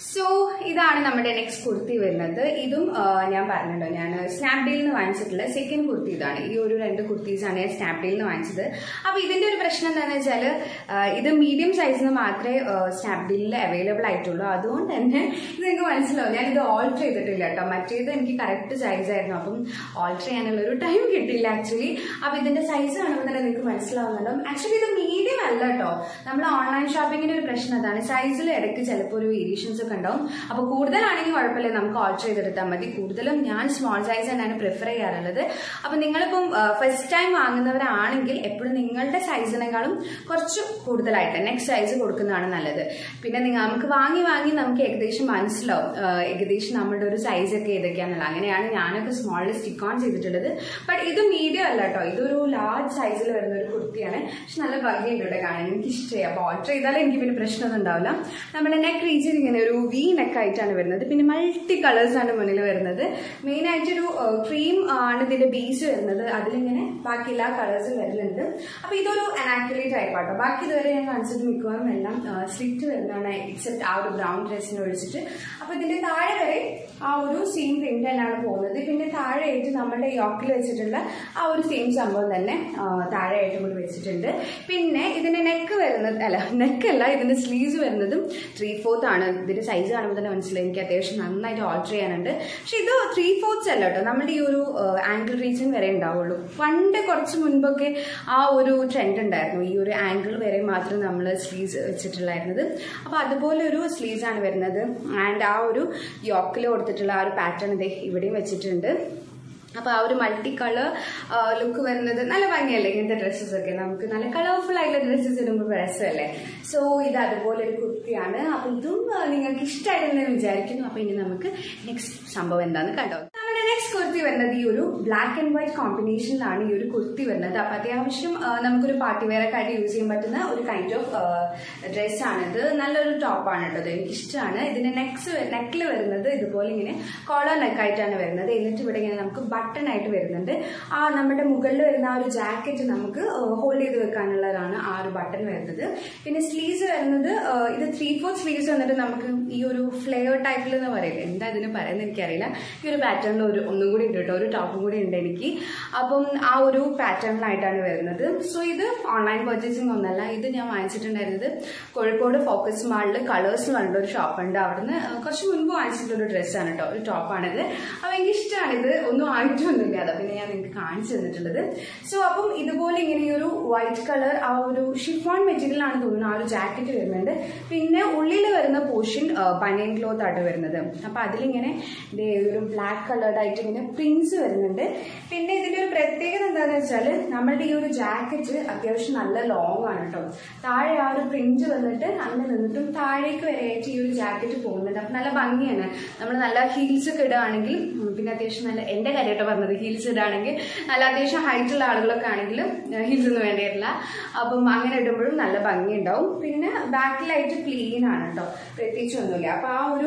[SPEAKER 1] സോ ഇതാണ് നമ്മുടെ നെക്സ്റ്റ് കുർത്തി വരുന്നത് ഇതും ആ, ഞാൻ പറഞ്ഞല്ലോ ഞാൻ സ്നാപ്ഡീലിൽ നിന്ന് വാങ്ങിച്ചിട്ടുള്ള സെക്കൻഡ് കുർത്തി ഇതാണ് ഈ ഒരു രണ്ട് കുർത്തീസാണ് ഞാൻ സ്നാപ്ഡീലിൽ നിന്ന് വാങ്ങിച്ചത് അപ്പോൾ ഇതിന്റെ ഒരു പ്രശ്നം എന്താണെന്ന് വെച്ചാൽ ഇത് മീഡിയം സൈസിന് മാത്രമേ സ്നാപ്ഡീലിൽ അവൈലബിൾ ആയിട്ടുള്ളൂ അതുകൊണ്ട് തന്നെ ഇത് നിങ്ങൾക്ക് മനസ്സിലാവും ഞാൻ ഇത് ഓൾട്ടർ ചെയ്തിട്ടില്ല കേട്ടോ മറ്റേത് എനിക്ക് കറക്റ്റ് സൈസ് ആയിരുന്നു അപ്പം ഓൾട്ടർ ചെയ്യാനുള്ള ഒരു ടൈം കിട്ടില്ല ആക്ച്വലി അപ്പോൾ ഇതിന്റെ സൈസ് കാണുമ്പോൾ തന്നെ നിങ്ങൾക്ക് മനസ്സിലാവുന്നുണ്ടാവും ആക്ച്വലി ഇത് മീഡിയം അല്ല കേട്ടോ നമ്മൾ ഓൺലൈൻ ഷോപ്പിങ്ങിന്റെ ഒരു പ്രശ്നം അതാണ് സൈസിൽ ഇടയ്ക്ക് ചിലപ്പോൾ ഒരു വേരിയേഷൻസ് ഒക്കെ ഉണ്ടാവും അപ്പോൾ കൂടുതലാണെങ്കിൽ കുഴപ്പമില്ല നമുക്ക് ഓൾട്ടർ ചെയ്തെടുത്താൽ മതി കൂടുതലും ഞാൻ സ്മോൾ സൈസ് തന്നെയാണ് പ്രിഫർ ചെയ്യാറുള്ളത് അപ്പോൾ നിങ്ങളിപ്പം ഫസ്റ്റ് ടൈം വാങ്ങുന്നവരാണെങ്കിൽ എപ്പോഴും നിങ്ങളുടെ സൈസിനേക്കാളും കുറച്ച് കൂടുതലായിട്ട് നെക്സ്റ്റ് സൈസ് കൊടുക്കുന്നതാണ് നല്ലത് പിന്നെ നിങ്ങൾ നമുക്ക് വാങ്ങി വാങ്ങി നമുക്ക് ഏകദേശം മനസ്സിലാവും ആ, ഏകദേശം നമ്മുടെ ഒരു സൈസ് ഒക്കെ ഏതൊക്കെയാണെന്നുള്ളത് അങ്ങനെയാണ് ഞാനൊക്കെ സ്മോളിൽ സ്റ്റിക്ക് ഓൺ ചെയ്തിട്ടുള്ളത് ബട്ട് ഇത് മീഡിയം അല്ല കേട്ടോ ഇതൊരു ലാർജ് സൈസിൽ വരുന്ന ഒരു കുർത്തിയാണ് പക്ഷെ നല്ല ഭംഗിയുണ്ട് ഇവിടെ കാണാൻ എനിക്ക് ഇഷ്ടമായി അപ്പോൾ ഓൾട്ടർ ചെയ്താൽ എനിക്ക് പിന്നെ പ്രശ്നമൊന്നും ഉണ്ടാവില്ല നമ്മുടെ നെക്ക് റീജിയൻ ഇങ്ങനെ ഒരു വി നെക്ക് ആയിട്ടാണ് വരുന്നത് പിന്നെ മൾട്ടി കളേഴ്സ് ആണ് മുന്നിൽ വരുന്നത് മെയിൻ ആയിട്ടൊരു ക്രീം ആണ് ഇതിന്റെ ബേസ് വരുന്നത് അതിലിങ്ങനെ ബാക്കി എല്ലാ കളേഴ്സും വരുന്നുണ്ട് അപ്പൊ ഇതൊരു അനാക്യുലി ടൈപ്പ് ആട്ടോ ബാക്കി ഇതുവരെ ഞാൻ കാണിച്ചത് മിക്കവാറും എല്ലാം സ്ലിറ്റ് വരുന്നതാണ് എക്സെപ്റ്റ് ആ ഒരു ബ്രൗൺ ഡ്രസ്സിന് ഒഴിച്ചിട്ട് അപ്പൊ ഇതിന്റെ താഴെ വരെ ആ ഒരു സെയിം പ്രിന്റ് തന്നെയാണ് പോകുന്നത് പിന്നെ താഴെയായിട്ട് നമ്മുടെ യോക്കിൽ വെച്ചിട്ടുള്ള ആ ഒരു സെയിം സംഭവം തന്നെ ആ, താഴെയായിട്ട് കൂടി വെച്ചിട്ടുണ്ട് പിന്നെ ഇതിന്റെ നെക്ക് വരുന്നത് അല്ല നെക്കല്ല ഇതിന്റെ സ്ലീവ്സ് വരുന്നതും ത്രീ ഫോർത്ത് ആണ് ഇതിന്റെ സൈസ് കാണുമ്പോൾ തന്നെ മനസ്സിലായി എനിക്ക് അത്യാവശ്യം നന്നായിട്ട് ഓൾട്ടർ ചെയ്യാനുണ്ട് പക്ഷെ ഇത് ത്രീ ഫോർത്ത് അല്ല കേട്ടോ നമ്മുടെ ഈ ഒരു ആംഗിൾ റീജിയൻ വരെ ഉണ്ടാവുള്ളൂ പണ്ട് കുറച്ച് മുൻപൊക്കെ ആ ഒരു ട്രെൻഡ് ഉണ്ടായിരുന്നു ഈ ഒരു ആംഗിൾ വരെ മാത്രം നമ്മൾ സ്ലീവ്സ് വെച്ചിട്ടുണ്ടായിരുന്നത് അപ്പോൾ അതുപോലെ ഒരു സ്ലീവ്സ് ആണ് വരുന്നത് ആൻഡ് ആ ഒരു യോക്കിൽ കൊടുത്തിട്ടുള്ള ആ ഒരു പാറ്റേൺ ഇതേ ഇവിടെയും വെച്ചിട്ടുണ്ട് അപ്പോൾ ആ ഒരു മൾട്ടി കളർ ലുക്ക് വരുന്നത് നല്ല ഭംഗിയല്ലേ ഇങ്ങനത്തെ ഡ്രസ്സസ് ഒക്കെ നമുക്ക് നല്ല കളർഫുൾ ആയിട്ടുള്ള ഡ്രസ്സസ് ഇടുമ്പോൾ രസമല്ലേ സോ ഇത് അതുപോലെ ഒരു കുർത്തിയാണ് അപ്പോൾ ഇതും ആ, നിങ്ങൾക്ക് ഇഷ്ടമായിരുന്നെന്ന് വിചാരിക്കുന്നു അപ്പോൾ ഇനി നമുക്ക് നെക്സ്റ്റ് സംഭവം എന്താണെന്ന് കണ്ടോ നമ്മുടെ നെക്സ്റ്റ് കുർത്തി വരുന്നത് ഈ ഒരു ബ്ലാക്ക് ആൻഡ് വൈറ്റ് കോമ്പിനേഷനിലാണ് ഈ ഒരു കുർത്തി വരുന്നത് അപ്പോൾ അത്യാവശ്യം ആ, നമുക്കൊരു പാർട്ടി വെയർ ഒക്കെ ആയിട്ട് യൂസ് ചെയ്യാൻ പറ്റുന്ന ഒരു കൈൻഡ് ഓഫ് ഡ്രസ്സാണിത് നല്ലൊരു ടോപ്പാണ് കേട്ടോ ഇത് എനിക്ക് ഇഷ്ടമാണ് ഇതിന്റെ നെക്സ് നെക്കിൽ വരുന്നത് ഇതുപോലെ ഇങ്ങനെ കോളർ നെക്കായിട്ടാണ് വരുന്നത് എന്നിട്ട് ഇവിടെ ഇങ്ങനെ നമുക്ക് ബട്ടൺ ആയിട്ട് വരുന്നുണ്ട് ആ നമ്മുടെ മുകളിൽ വരുന്ന ആ ഒരു ജാക്കറ്റ് നമുക്ക് ഹോൾഡ് ചെയ്ത് വെക്കാനുള്ളതാണ് ആ ഒരു ബട്ടൺ വരുന്നത് പിന്നെ സ്ലീവ്സ് വരുന്നത് ആ, ഇത് ത്രീ ഫോർ സ്ലീവ്സ് വന്നിട്ട് നമുക്ക് ഈ ഒരു ഫ്ലെയർ ടൈപ്പിൽ എന്ന് പറയില്ല എന്താ ഇതിന് പറയുന്നത് എനിക്കറിയില്ല ഈ ഒരു പാറ്റേണിൽ ഒരു ഒന്നും കൂടി ഉണ്ട് കേട്ടോ ഒരു ടോപ്പും കൂടി ഉണ്ട് എനിക്ക് അപ്പം ആ ഒരു പാറ്റേണിലായിട്ടാണ് വരുന്നത് സോ ഇത് ഓൺലൈൻ പർച്ചേസിംഗ് ഒന്നല്ല ഇത് ഞാൻ വാങ്ങിച്ചിട്ടുണ്ടായിരുന്നത് കോഴിക്കോട് ഫോക്കസ് മാളിൽ കളേഴ്സ് എന്ന് പറഞ്ഞിട്ട് ഒരു ഷോപ്പുണ്ട് അവിടുന്ന് കുറച്ച് മുൻപ് വാങ്ങിച്ചിട്ടുള്ള ഡ്രസ്സാണ് കേട്ടോ ഒരു ടോപ്പാണിത് അപ്പോൾ എനിക്ക് ഇഷ്ടമാണ് ഇത് ഒന്നും ആയിട്ടൊന്നുമില്ല അതാ പിന്നെ ഞാൻ നിങ്ങൾക്ക് കാണിച്ചു തന്നിട്ടുള്ളത് സോ അപ്പം ഇതുപോലെ ഇങ്ങനെ ഈ ഒരു വൈറ്റ് കളർ ആ ഒരു ഷിഫോൺ മെറ്റീരിയൽ ആണ് തോന്നുന്നു ആ ഒരു ജാക്കറ്റ് വരുന്നുണ്ട് പിന്നെ ഉള്ളിൽ വരുന്ന പോർഷൻ ബനിയൻ ക്ലോത്ത് ആയിട്ട് വരുന്നത് അപ്പൊ അതിലിങ്ങനെ ദേ ഒരു ബ്ലാക്ക് കളേർഡ് ആയിട്ട് ഇങ്ങനെ പ്രിന്റ്സ് വരുന്നുണ്ട് പിന്നെ ഇതിന്റെ ഒരു പ്രത്യേകത എന്താണെന്ന് വെച്ചാൽ നമ്മളുടെ ഈ ഒരു ജാക്കറ്റ് അത്യാവശ്യം നല്ല ലോങ് ആണ് കേട്ടോ താഴെ ആ ഒരു പ്രിന്റ് വന്നിട്ട് അങ്ങനെ നിന്നിട്ടും താഴേക്ക് വരെയായിട്ട് ഈ ഒരു ജാക്കറ്റ് പോകുന്നുണ്ട് അപ്പൊ നല്ല ഭംഗിയാണ് നമ്മൾ നല്ല ഹീൽസ് ഒക്കെ ഇടുകയാണെങ്കിൽ ഉം, പിന്നെ അത്യാവശ്യം നല്ല എന്റെ കാര്യമായിട്ട് പറഞ്ഞത് ഹീൽസ് ഇടുകയാണെങ്കിൽ നല്ല അത്യാവശ്യം ഹൈറ്റ് ഉള്ള ആളുകളൊക്കെ ആണെങ്കിൽ ഹീൽസ് ഒന്നും വേണ്ടിയിട്ടില്ല അപ്പം അങ്ങനെ ഇടുമ്പോഴും നല്ല ഭംഗി ഉണ്ടാവും പിന്നെ ബാക്കിലായിട്ട് ക്ലീൻ ആണ് കേട്ടോ പ്രത്യേകിച്ച് ഒന്നുമില്ല അപ്പൊ ആ ഒരു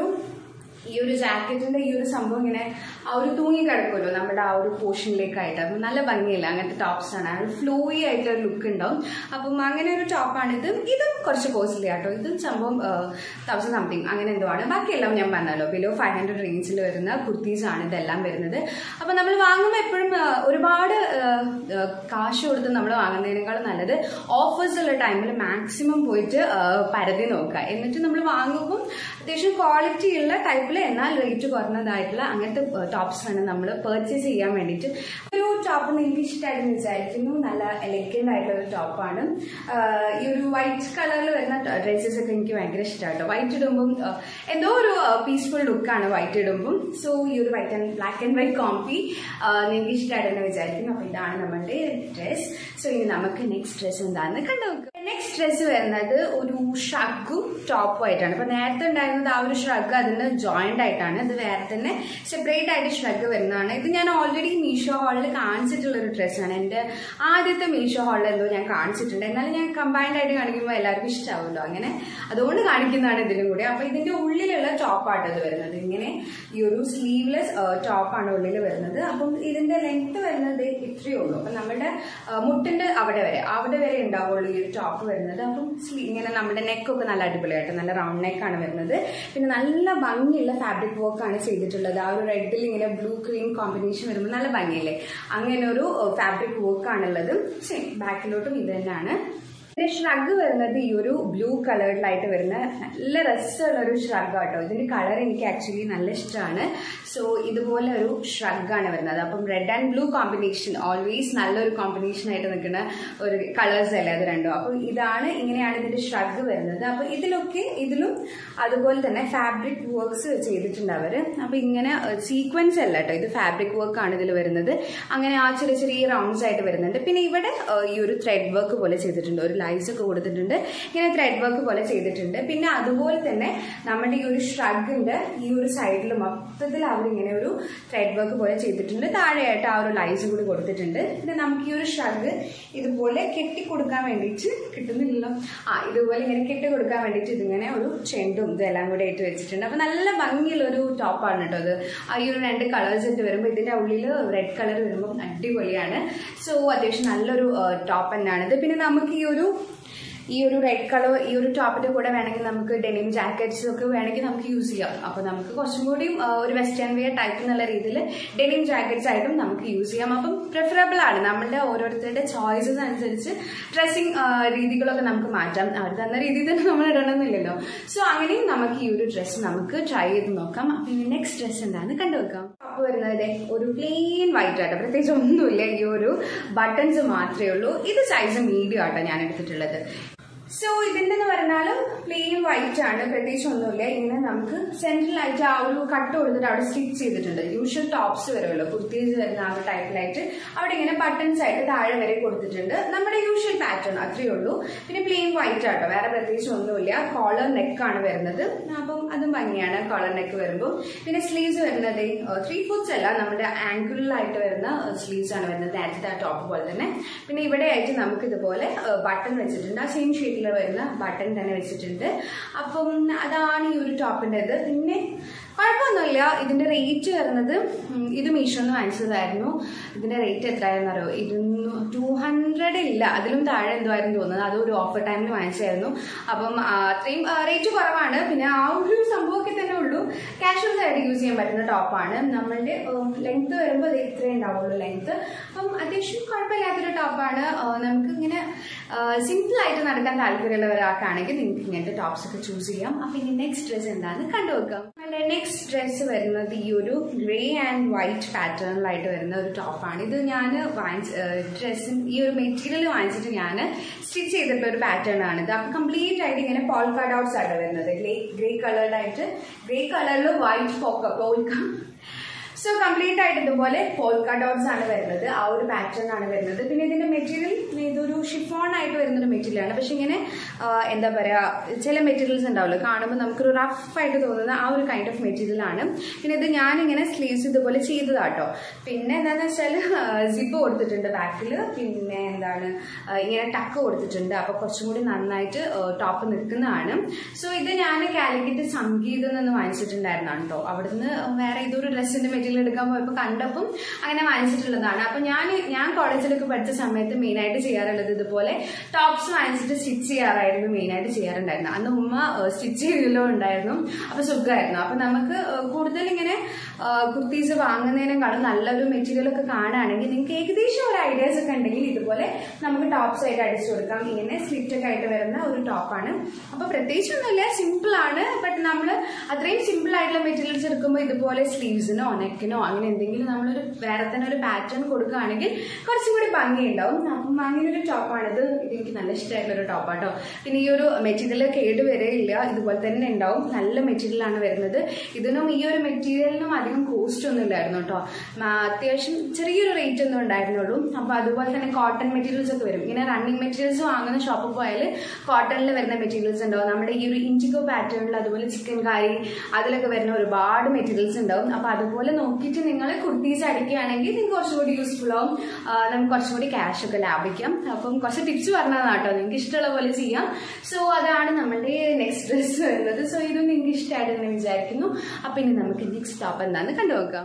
[SPEAKER 1] ഈ ഒരു ജാക്കറ്റിന്റെ ഈ ഒരു സംഭവം ഇങ്ങനെ ആ ഒരു തൂങ്ങി കിടക്കുമല്ലോ നമ്മുടെ ആ ഒരു പോർഷനിലേക്കായിട്ട് അപ്പം നല്ല ഭംഗിയില്ല അങ്ങനത്തെ ടോപ്സ് ആണ് അത് ഫ്ലോയി ആയിട്ടുള്ള ഒരു ലുക്ക് ഉണ്ടാവും അപ്പം അങ്ങനെ ഒരു ടോപ്പാണ് ഇത് ഇതും കുറച്ച് കോസ്റ്റ്ലി ആട്ടോ ഇതും സംഭവം തൗസൻഡ് സംതിങ് അങ്ങനെ എന്തോ ആണ് ബാക്കിയെല്ലാം ഞാൻ പറഞ്ഞല്ലോ ബിലോ ഫൈവ് ഹൺഡ്രഡ് റേഞ്ചിൽ വരുന്ന കുർത്തീസ് ആണ് ഇതെല്ലാം വരുന്നത് അപ്പം നമ്മൾ വാങ്ങുമ്പോൾ എപ്പോഴും ആ, ഒരുപാട് ആ, ആ, കാശ് കൊടുത്ത് നമ്മൾ വാങ്ങുന്നതിനേക്കാളും നല്ലത് ഓഫേഴ്സ് ഉള്ള ടൈമിൽ മാക്സിമം പോയിട്ട് ആ, പരതി നോക്കുക എന്നിട്ട് നമ്മൾ വാങ്ങുമ്പോൾ അത്യാവശ്യം ക്വാളിറ്റി ഉള്ള ടൈപ്പിൽ എന്നാൽ റേറ്റ് കുറഞ്ഞതായിട്ടുള്ള അങ്ങനത്തെ ടോപ്സ് ആണ് നമ്മൾ പർച്ചേസ് ചെയ്യാൻ വേണ്ടിയിട്ട് ഒരു ടോപ്പ് നിങ്ങൾക്ക് ഇഷ്ടമായിട്ട് വിചാരിക്കുന്നു നല്ല എലഗന്റ് ആയിട്ടുള്ള ഒരു ടോപ്പാണ് ഈ ഒരു വൈറ്റ് കളറിൽ വരുന്ന ഡ്രസ്സസ് ഒക്കെ എനിക്ക് ഭയങ്കര ഇഷ്ടമാട്ടോ വൈറ്റ് ഇടുമ്പം ആ, എന്തോ ഒരു പീസ്ഫുൾ ലുക്കാണ് വൈറ്റ് ഇടുമ്പം സോ ഈ ഒരു white and black and white combi നിങ്ങൾക്ക് ഇഷ്ടമായിട്ടെന്ന് വിചാരിക്കുന്നു അപ്പൊ ഇതാണ് നമ്മളുടെ ഡ്രസ് സോ ഇനി നമുക്ക് നെക്സ്റ്റ് ഡ്രസ് എന്താണെന്ന് കണ്ടുനോക്കാം നെക്സ്റ്റ് ഡ്രസ് വരുന്നത് ഒരു ഷഗും ടോപ്പും ആയിട്ടാണ് അപ്പൊ നേരത്തെ ഉണ്ടായിരുന്നത് ആ ഒരു ഷ്രഗ് അതിന് ജോയിന്റ് ആയിട്ടാണ് ഇത് വേറെ തന്നെ സെപ്പറേറ്റ് ആയിട്ട് ഷ്രഗ് വരുന്നതാണ് ഇത് ഞാൻ ഓൾറെഡി മീഷോ ഹാളിൽ കാണിച്ചിട്ടുള്ള ഒരു ഡ്രസ്സാണ് എൻ്റെ ആദ്യത്തെ മീഷോ ഹാളിൽ എന്തോ ഞാൻ കാണിച്ചിട്ടുണ്ട് എന്നാലും ഞാൻ കമ്പൈൻഡ് ആയിട്ട് കാണിക്കുമ്പോൾ എല്ലാവർക്കും ഇഷ്ടമാവുമല്ലോ അങ്ങനെ അതുകൊണ്ട് കാണിക്കുന്നതാണ് ഇതിനും കൂടി അപ്പൊ ഇതിന്റെ ഉള്ളിലുള്ള ടോപ്പാണ് ഇത് വരുന്നത് ഇങ്ങനെ ഈ ഒരു സ്ലീവ്ലെസ് ടോപ്പാണ് ഉള്ളിൽ വരുന്നത് അപ്പം ഇതിന്റെ ലെങ്ത് വരുന്നത് ഇത്രയേ ഉള്ളൂ അപ്പൊ നമ്മുടെ ആ, മുട്ടിന്റെ അവിടെ വരെ അവിടെ വരെ ഉണ്ടാവുള്ളൂ ഈ ഒരു ടോപ്പ് ടോപ്പ് വരുന്നത് അപ്പം സ്ലീ ഇങ്ങനെ നമ്മുടെ നെക്കൊക്കെ നല്ല അടിപൊളിയായിട്ട് നല്ല റൗണ്ട് നെക്കാണ് വരുന്നത് പിന്നെ നല്ല ഭംഗിയുള്ള ഫാബ്രിക് വർക്കാണ് ചെയ്തിട്ടുള്ളത് ആ ഒരു റെഡിൽ ഇങ്ങനെ ബ്ലൂ ക്രീം കോമ്പിനേഷൻ വരുമ്പോൾ നല്ല ഭംഗിയല്ലേ അങ്ങനെ ഒരു ഫാബ്രിക് വർക്കാണുള്ളത് സെയിം ബാക്കിലോട്ടും ഇത് തന്നെയാണ് ഇതിന്റെ ഷ്രഗ് വരുന്നത് ഈ ഒരു ബ്ലൂ കളേർഡിലായിട്ട് വരുന്ന നല്ല രസമുള്ള ഒരു ഷ്രഗ് കേട്ടോ ഇതിന്റെ കളർ എനിക്ക് ആക്ച്വലി നല്ല ഇഷ്ടമാണ് സോ ഇതുപോലെ ഒരു ഷ്രഗ് ആണ് വരുന്നത് അപ്പം red and blue combination always നല്ലൊരു കോമ്പിനേഷൻ ആയിട്ട് നിൽക്കുന്ന ഒരു കളേഴ്സ് അല്ലേ അത് രണ്ടും അപ്പൊ ഇതാണ് ഇങ്ങനെയാണ് ഇതിന്റെ ഷ്രഗ് വരുന്നത് അപ്പൊ ഇതിലൊക്കെ ഇതിലും അതുപോലെ തന്നെ ഫാബ്രിക് വർക്ക്സ് ചെയ്തിട്ടുണ്ട് അവര് അപ്പൊ ഇങ്ങനെ സീക്വൻസ് അല്ല കേട്ടോ ഇത് ഫാബ്രിക് വർക്ക് ആണ് ഇതിൽ വരുന്നത് അങ്ങനെ ആ ചെറിയ ചെറിയ റൗണ്ട്സ് ആയിട്ട് വരുന്നുണ്ട് പിന്നെ ഇവിടെ ഏഹ്, ഈ ഒരു ത്രെഡ് വർക്ക് പോലെ ചെയ്തിട്ടുണ്ട് ഒരു ലൈസ് ഒക്കെ കൊടുത്തിട്ടുണ്ട് ഇങ്ങനെ ത്രെഡ് വർക്ക് പോലെ ചെയ്തിട്ടുണ്ട് പിന്നെ അതുപോലെ തന്നെ നമ്മുടെ ഈ ഒരു ഷ്രഗിന്റെ ഈ ഒരു സൈഡിൽ മൊത്തത്തിൽ അവരിങ്ങനെ ഒരു ത്രെഡ് വർക്ക് പോലെ ചെയ്തിട്ടുണ്ട് താഴെയായിട്ട് ആ ഒരു ലൈസ് കൂടി കൊടുത്തിട്ടുണ്ട് പിന്നെ നമുക്ക് ഈ ഒരു ഷ്രഗ് ഇതുപോലെ കെട്ടി കൊടുക്കാൻ വേണ്ടിയിട്ട് കിട്ടുന്നില്ലല്ലോ ആ ഇതുപോലെ ഇങ്ങനെ കെട്ടി കൊടുക്കാൻ വേണ്ടിയിട്ട് ഇതിങ്ങനെ ഒരു ചെണ്ടും ഇതെല്ലാം കൂടി ആയിട്ട് വെച്ചിട്ടുണ്ട് അപ്പൊ നല്ല ഭംഗിയുള്ള ഒരു ടോപ്പാണ് കേട്ടോ അത് ആ ഈ ഒരു രണ്ട് കളേഴ്സ് ഇട്ട് വരുമ്പോൾ ഇതിന്റെ ഉള്ളിൽ റെഡ് കളർ വരുമ്പോൾ അടിപൊളിയാണ് സോ അത്യാവശ്യം നല്ലൊരു ടോപ്പ് തന്നെയാണിത് പിന്നെ നമുക്ക് ഈ ഒരു ഈ ഒരു റെഡ് കളർ ഈ ഒരു ടോപ്പിന്റെ കൂടെ വേണമെങ്കിൽ നമുക്ക് ഡെനിം ജാക്കറ്റ്സ് ഒക്കെ വേണമെങ്കിൽ നമുക്ക് യൂസ് ചെയ്യാം അപ്പൊ നമുക്ക് കുറച്ചും കൂടി ആ, ഒരു വെസ്റ്റേൺ വെയർ ടൈപ്പ് എന്നുള്ള രീതിയിൽ ഡെനിം ജാക്കറ്റ്സ് ആയിട്ടും നമുക്ക് യൂസ് ചെയ്യാം അപ്പം പ്രിഫറബിൾ ആണ് നമ്മളുടെ ഓരോരുത്തരുടെ ചോയ്സസ് അനുസരിച്ച് ഡ്രസ്സിങ് രീതികളൊക്കെ നമുക്ക് മാറ്റാം അവർ തന്ന രീതിയിൽ തന്നെ നമ്മൾ ഇടണമെന്നില്ലല്ലോ സോ അങ്ങനെയും നമുക്ക് ഈ ഒരു ഡ്രസ്സ് നമുക്ക് ട്രൈ ചെയ്ത് നോക്കാം അപ്പൊ ഇനി നെക്സ്റ്റ് ഡ്രസ്സ് എന്താണെന്ന് കണ്ടുവെക്കാം അപ്പൊ വരുന്നത് ദേ ഒരു പ്ലെയിൻ വൈറ്റ് ആട്ടോ പ്രത്യേകിച്ച് ഒന്നുമില്ല ഈ ഒരു ബട്ടൺസ് മാത്രമേ ഉള്ളൂ ഇത് സൈസ് മീഡിയം ആട്ടോ ഞാൻ എടുത്തിട്ടുള്ളത് സോ ഇതിന്റെ എന്ന് പറഞ്ഞാൽ പ്ലെയിൻ വൈറ്റ് ആണ് പ്രത്യേകിച്ച് ഒന്നുമില്ല ഇങ്ങനെ നമുക്ക് സെൻട്രൽ ആയിട്ട് ആ ഒരു കട്ട് കൊടുത്തിട്ട് അവിടെ സ്റ്റിച്ച് ചെയ്തിട്ടുണ്ട് യൂഷ്വൽ ടോപ്സ് വരുമല്ലോ കുർത്തീസ് വരുന്ന ആ ഒരു ടൈപ്പിലായിട്ട് അവിടെ ഇങ്ങനെ ബട്ടൺസ് ആയിട്ട് താഴെ വരെ കൊടുത്തിട്ടുണ്ട് നമ്മുടെ യൂഷ്വൽ പാറ്റേൺ അത്രയേ ഉള്ളൂ പിന്നെ പ്ലെയിൻ വൈറ്റ് ആട്ടോ വേറെ പ്രത്യേകിച്ച് ഒന്നുമില്ല കോളർ നെക്കാണ് വരുന്നത് അപ്പം അതും ഭംഗിയാണ് കോളർ നെക്ക് വരുമ്പോൾ പിന്നെ സ്ലീവ്സ് വരുന്നത് ത്രീ ഫോർത്ത് അല്ല നമ്മുടെ ആംഗിളിലായിട്ട് വരുന്ന സ്ലീവ്സ് ആണ് വരുന്നത് നേരത്തെ ആ ടോപ്പ് പോലെ തന്നെ പിന്നെ ഇവിടെ ആയിട്ട് നമുക്ക് ഇതുപോലെ ബട്ടൺ വെച്ചിട്ടുണ്ട് ആ സെയിം ഷേപ്പിൽ വരുന്ന ബട്ടൺ തന്നെ വെച്ചിട്ടുണ്ട് അപ്പം അതാണ് ഈ ഒരു ടോപ്പിൻ്റെത് പിന്നെ കുഴപ്പമൊന്നുമില്ല ഇതിന്റെ റേറ്റ് വരുന്നത് ഉം, ഇത് മീഷോന്ന് വാങ്ങിച്ചതായിരുന്നു ഇതിന്റെ റേറ്റ് എത്രയാണെന്ന് അറിയോ ഇരുന്നൂ ടു ഹൺഡ്രഡ് ഇല്ല അതിലും താഴെ എന്തോ ആയിരുന്നു തോന്നുന്നത് അത് ഒരു ഓഫർ ടൈമിൽ വാങ്ങിച്ചായിരുന്നു അപ്പം ആ, അത്രയും റേറ്റ് കുറവാണ് പിന്നെ ആ ഒരു സംഭവമൊക്കെ തന്നെ ഉള്ളൂ കാഷ്വൽസ് ആയിട്ട് യൂസ് ചെയ്യാൻ പറ്റുന്ന ടോപ്പാണ് നമ്മളുടെ ലെങ്ത് വരുമ്പോൾ അത് ഇത്രേ ഉണ്ടാവുള്ളൂ ലെങ്ത് അപ്പം അത്യാവശ്യം കുഴപ്പമില്ലാത്തൊരു ടോപ്പാണ് നമുക്ക് ഇങ്ങനെ സിമ്പിൾ ആയിട്ട് നടക്കാൻ താല്പര്യമുള്ള ഒരാൾക്കാണെങ്കിൽ നിങ്ങൾക്ക് ഇങ്ങനത്തെ ടോപ്സ് ഒക്കെ ചൂസ് ചെയ്യാം അപ്പൊ ഇനി നെക്സ്റ്റ് ഡ്രസ് എന്താണെന്ന് കണ്ടുവെക്കാം നമ്മുടെ നെക്സ്റ്റ് ഡ്രസ് വരുന്നത് ഈ ഒരു ഗ്രേ ആൻഡ് വൈറ്റ് പാറ്റേണിലായിട്ട് വരുന്ന ഒരു ടോപ്പാണ് ഇത് ഞാൻ വാങ്ങിച്ച ഡ്രസ്സിൻ ഈ ഒരു മെറ്റീരിയൽ വാങ്ങിച്ചിട്ട് ഞാൻ സ്റ്റിച്ച് ചെയ്തിട്ടുള്ള ഒരു പാറ്റേൺ ആണ് ഇത് അപ്പം കംപ്ലീറ്റ് ആയിട്ട് ഇങ്ങനെ പോൾ കട്ട്ഔട്ട്സ് ആണ് വരുന്നത് ഗ്രേ ഗ്രേ കളേർഡ് ആയിട്ട് ഗ്രേ കളറിൽ വൈറ്റ് പോക്ക പോൾക്ക സോ കംപ്ലീറ്റ് ആയിട്ട് ഇതുപോലെ പോൾക്ക ഡോട്ട്സ് ആണ് വരുന്നത് ആ ഒരു പാറ്റേൺ ആണ് വരുന്നത് പിന്നെ ഇതിന്റെ മെറ്റീരിയൽ ഇതൊരു ഷിഫോൺ ആയിട്ട് വരുന്ന ഒരു മെറ്റീരിയൽ ആണ് പക്ഷെ ഇങ്ങനെ ആ, എന്താ പറയാ ചില മെറ്റീരിയൽസ് ഉണ്ടാവുമല്ലോ കാണുമ്പോൾ നമുക്കൊരു റഫ് ആയിട്ട് തോന്നുന്ന ആ ഒരു കൈൻഡ് ഓഫ് മെറ്റീരിയൽ ആണ് പിന്നെ ഇത് ഞാനിങ്ങനെ സ്ലീവ്സ് ഇതുപോലെ ചെയ്തതാട്ടോ പിന്നെ എന്താന്ന് വെച്ചാൽ സിപ്പ് കൊടുത്തിട്ടുണ്ട് ബാക്കിൽ പിന്നെ എന്താണ് ആ, ഇങ്ങനെ ടക്ക് കൊടുത്തിട്ടുണ്ട് അപ്പൊ കുറച്ചും കൂടി നന്നായിട്ട് ടോപ്പ് നിൽക്കുന്നതാണ് സോ ഇത് ഞാൻ കാലിക്കറ്റ് സംഗീതം നിന്ന് വാങ്ങിച്ചിട്ടുണ്ടായിരുന്നാണ് കേട്ടോ അവിടുന്ന് വേറെ ഇതൊരു ഡ്രസ്സിന്റെ മെറ്റീരിയൽ എടുക്കാൻ പോയപ്പോൾ കണ്ടപ്പം അങ്ങനെ വാങ്ങിച്ചിട്ടുള്ളതാണ് അപ്പൊ ഞാൻ ഞാൻ കോളേജിലൊക്കെ പഠിച്ച സമയത്ത് മെയിൻ ആയിട്ട് ചെയ്യാറുള്ളത് ഇതുപോലെ ടോപ്സ് വാങ്ങിച്ചിട്ട് സ്റ്റിച്ച് ചെയ്യാറായിരുന്നു മെയിൻ ആയിട്ട് ചെയ്യാറുണ്ടായിരുന്നു അന്ന് ഉമ്മ സ്റ്റിച്ച് ചെയ്തല്ലോ ഉണ്ടായിരുന്നു അപ്പൊ സുഖമായിരുന്നു അപ്പൊ നമുക്ക് ഏഹ്, കൂടുതൽ ഇങ്ങനെ കുർത്തീസ് വാങ്ങുന്നതിനേക്കാളും നല്ലൊരു മെറ്റീരിയൽ ഒക്കെ കാണുകയാണെങ്കിൽ നിങ്ങൾക്ക് ഏകദേശം ഒരു ഐഡിയാസ് ഒക്കെ ഉണ്ടെങ്കിൽ ഇതുപോലെ നമുക്ക് ടോപ്സ് ആയിട്ട് അടിച്ചു കൊടുക്കാം ഇങ്ങനെ സ്ലിറ്റ് ഒക്കെ ആയിട്ട് വരുന്ന ഒരു ടോപ്പാണ് അപ്പൊ പ്രത്യേകിച്ചൊന്നുമില്ല സിമ്പിൾ ആണ് ബട്ട് നമ്മൾ അത്രയും സിമ്പിൾ ആയിട്ടുള്ള മെറ്റീരിയൽസ് എടുക്കുമ്പോൾ ഇതുപോലെ സ്ലീവ്സിനോ നെക്കിനോ അങ്ങനെ എന്തെങ്കിലും നമ്മളൊരു വേറെ തന്നെ ഒരു പാറ്റേൺ കൊടുക്കുകയാണെങ്കിൽ കുറച്ചും കൂടി ഭംഗിയുണ്ടാവും അപ്പം അങ്ങനെ ഒരു ടോപ്പാണിത് ഇത് എനിക്ക് നല്ല ഇഷ്ടമായിട്ടുള്ള ഒരു ടോപ്പാട്ടോ പിന്നെ ഈ ഒരു മെറ്റീരിയൽ കേട് വരെയില്ല ഇതുപോലെ തന്നെ ഉണ്ടാവും നല്ല മെറ്റീരിയൽ ആണ് വരുന്നത് ഇതിനും ഈ ഒരു മെറ്റീരിയലിനും അധികം കോസ്റ്റ് ഒന്നും ഇല്ലായിരുന്നു കേട്ടോ ആ, അത്യാവശ്യം ചെറിയൊരു റേറ്റ് ഒന്നും ഉണ്ടായിരുന്നുള്ളൂ അപ്പൊ അതുപോലെ തന്നെ കോട്ടൺ മെറ്റീരിയൽസ് ഒക്കെ വരും ഇങ്ങനെ റണ്ണിങ് മെറ്റീരിയൽസ് വാങ്ങുന്ന ഷോപ്പിൽ പോയാൽ കോട്ടണിൽ വരുന്ന മെറ്റീരിയൽസ് ഉണ്ടാവും നമ്മുടെ ഈ ഒരു ഇൻഡിഗോ പാറ്റേണിൽ അതുപോലെ ചിക്കൻ കാരി അതിലൊക്കെ വരുന്ന ഒരുപാട് മെറ്റീരിയൽസ് ഉണ്ടാവും അപ്പൊ അതുപോലെ നോക്കിയിട്ട് നിങ്ങൾ കുർത്തീസ് അടിക്കുകയാണെങ്കിൽ നിങ്ങൾക്ക് കുറച്ചുകൂടി യൂസ്ഫുൾ ആവും ആ, നമുക്ക് കുറച്ചും കൂടി ക്യാഷ് ഒക്കെ ലാഭിക്കാം അപ്പം കുറച്ച് ടിപ്സ് പറഞ്ഞതാണ് കേട്ടോ നിങ്ങൾക്ക് ഇഷ്ടമുള്ള പോലെ ചെയ്യാം സോ അതാണ് നമ്മുടെ നെക്സ്റ്റ് ഡ്രസ് വരുന്നത് സോ ഇതും നിങ്ങൾക്ക് ഇഷ്ടമായിട്ടെന്ന് വിചാരിക്കുന്നു അപ്പൊ ഇനി നമുക്ക് നെക്സ്റ്റ് ടോപ്പ് എന്താണെന്ന് കണ്ടുനോക്കാം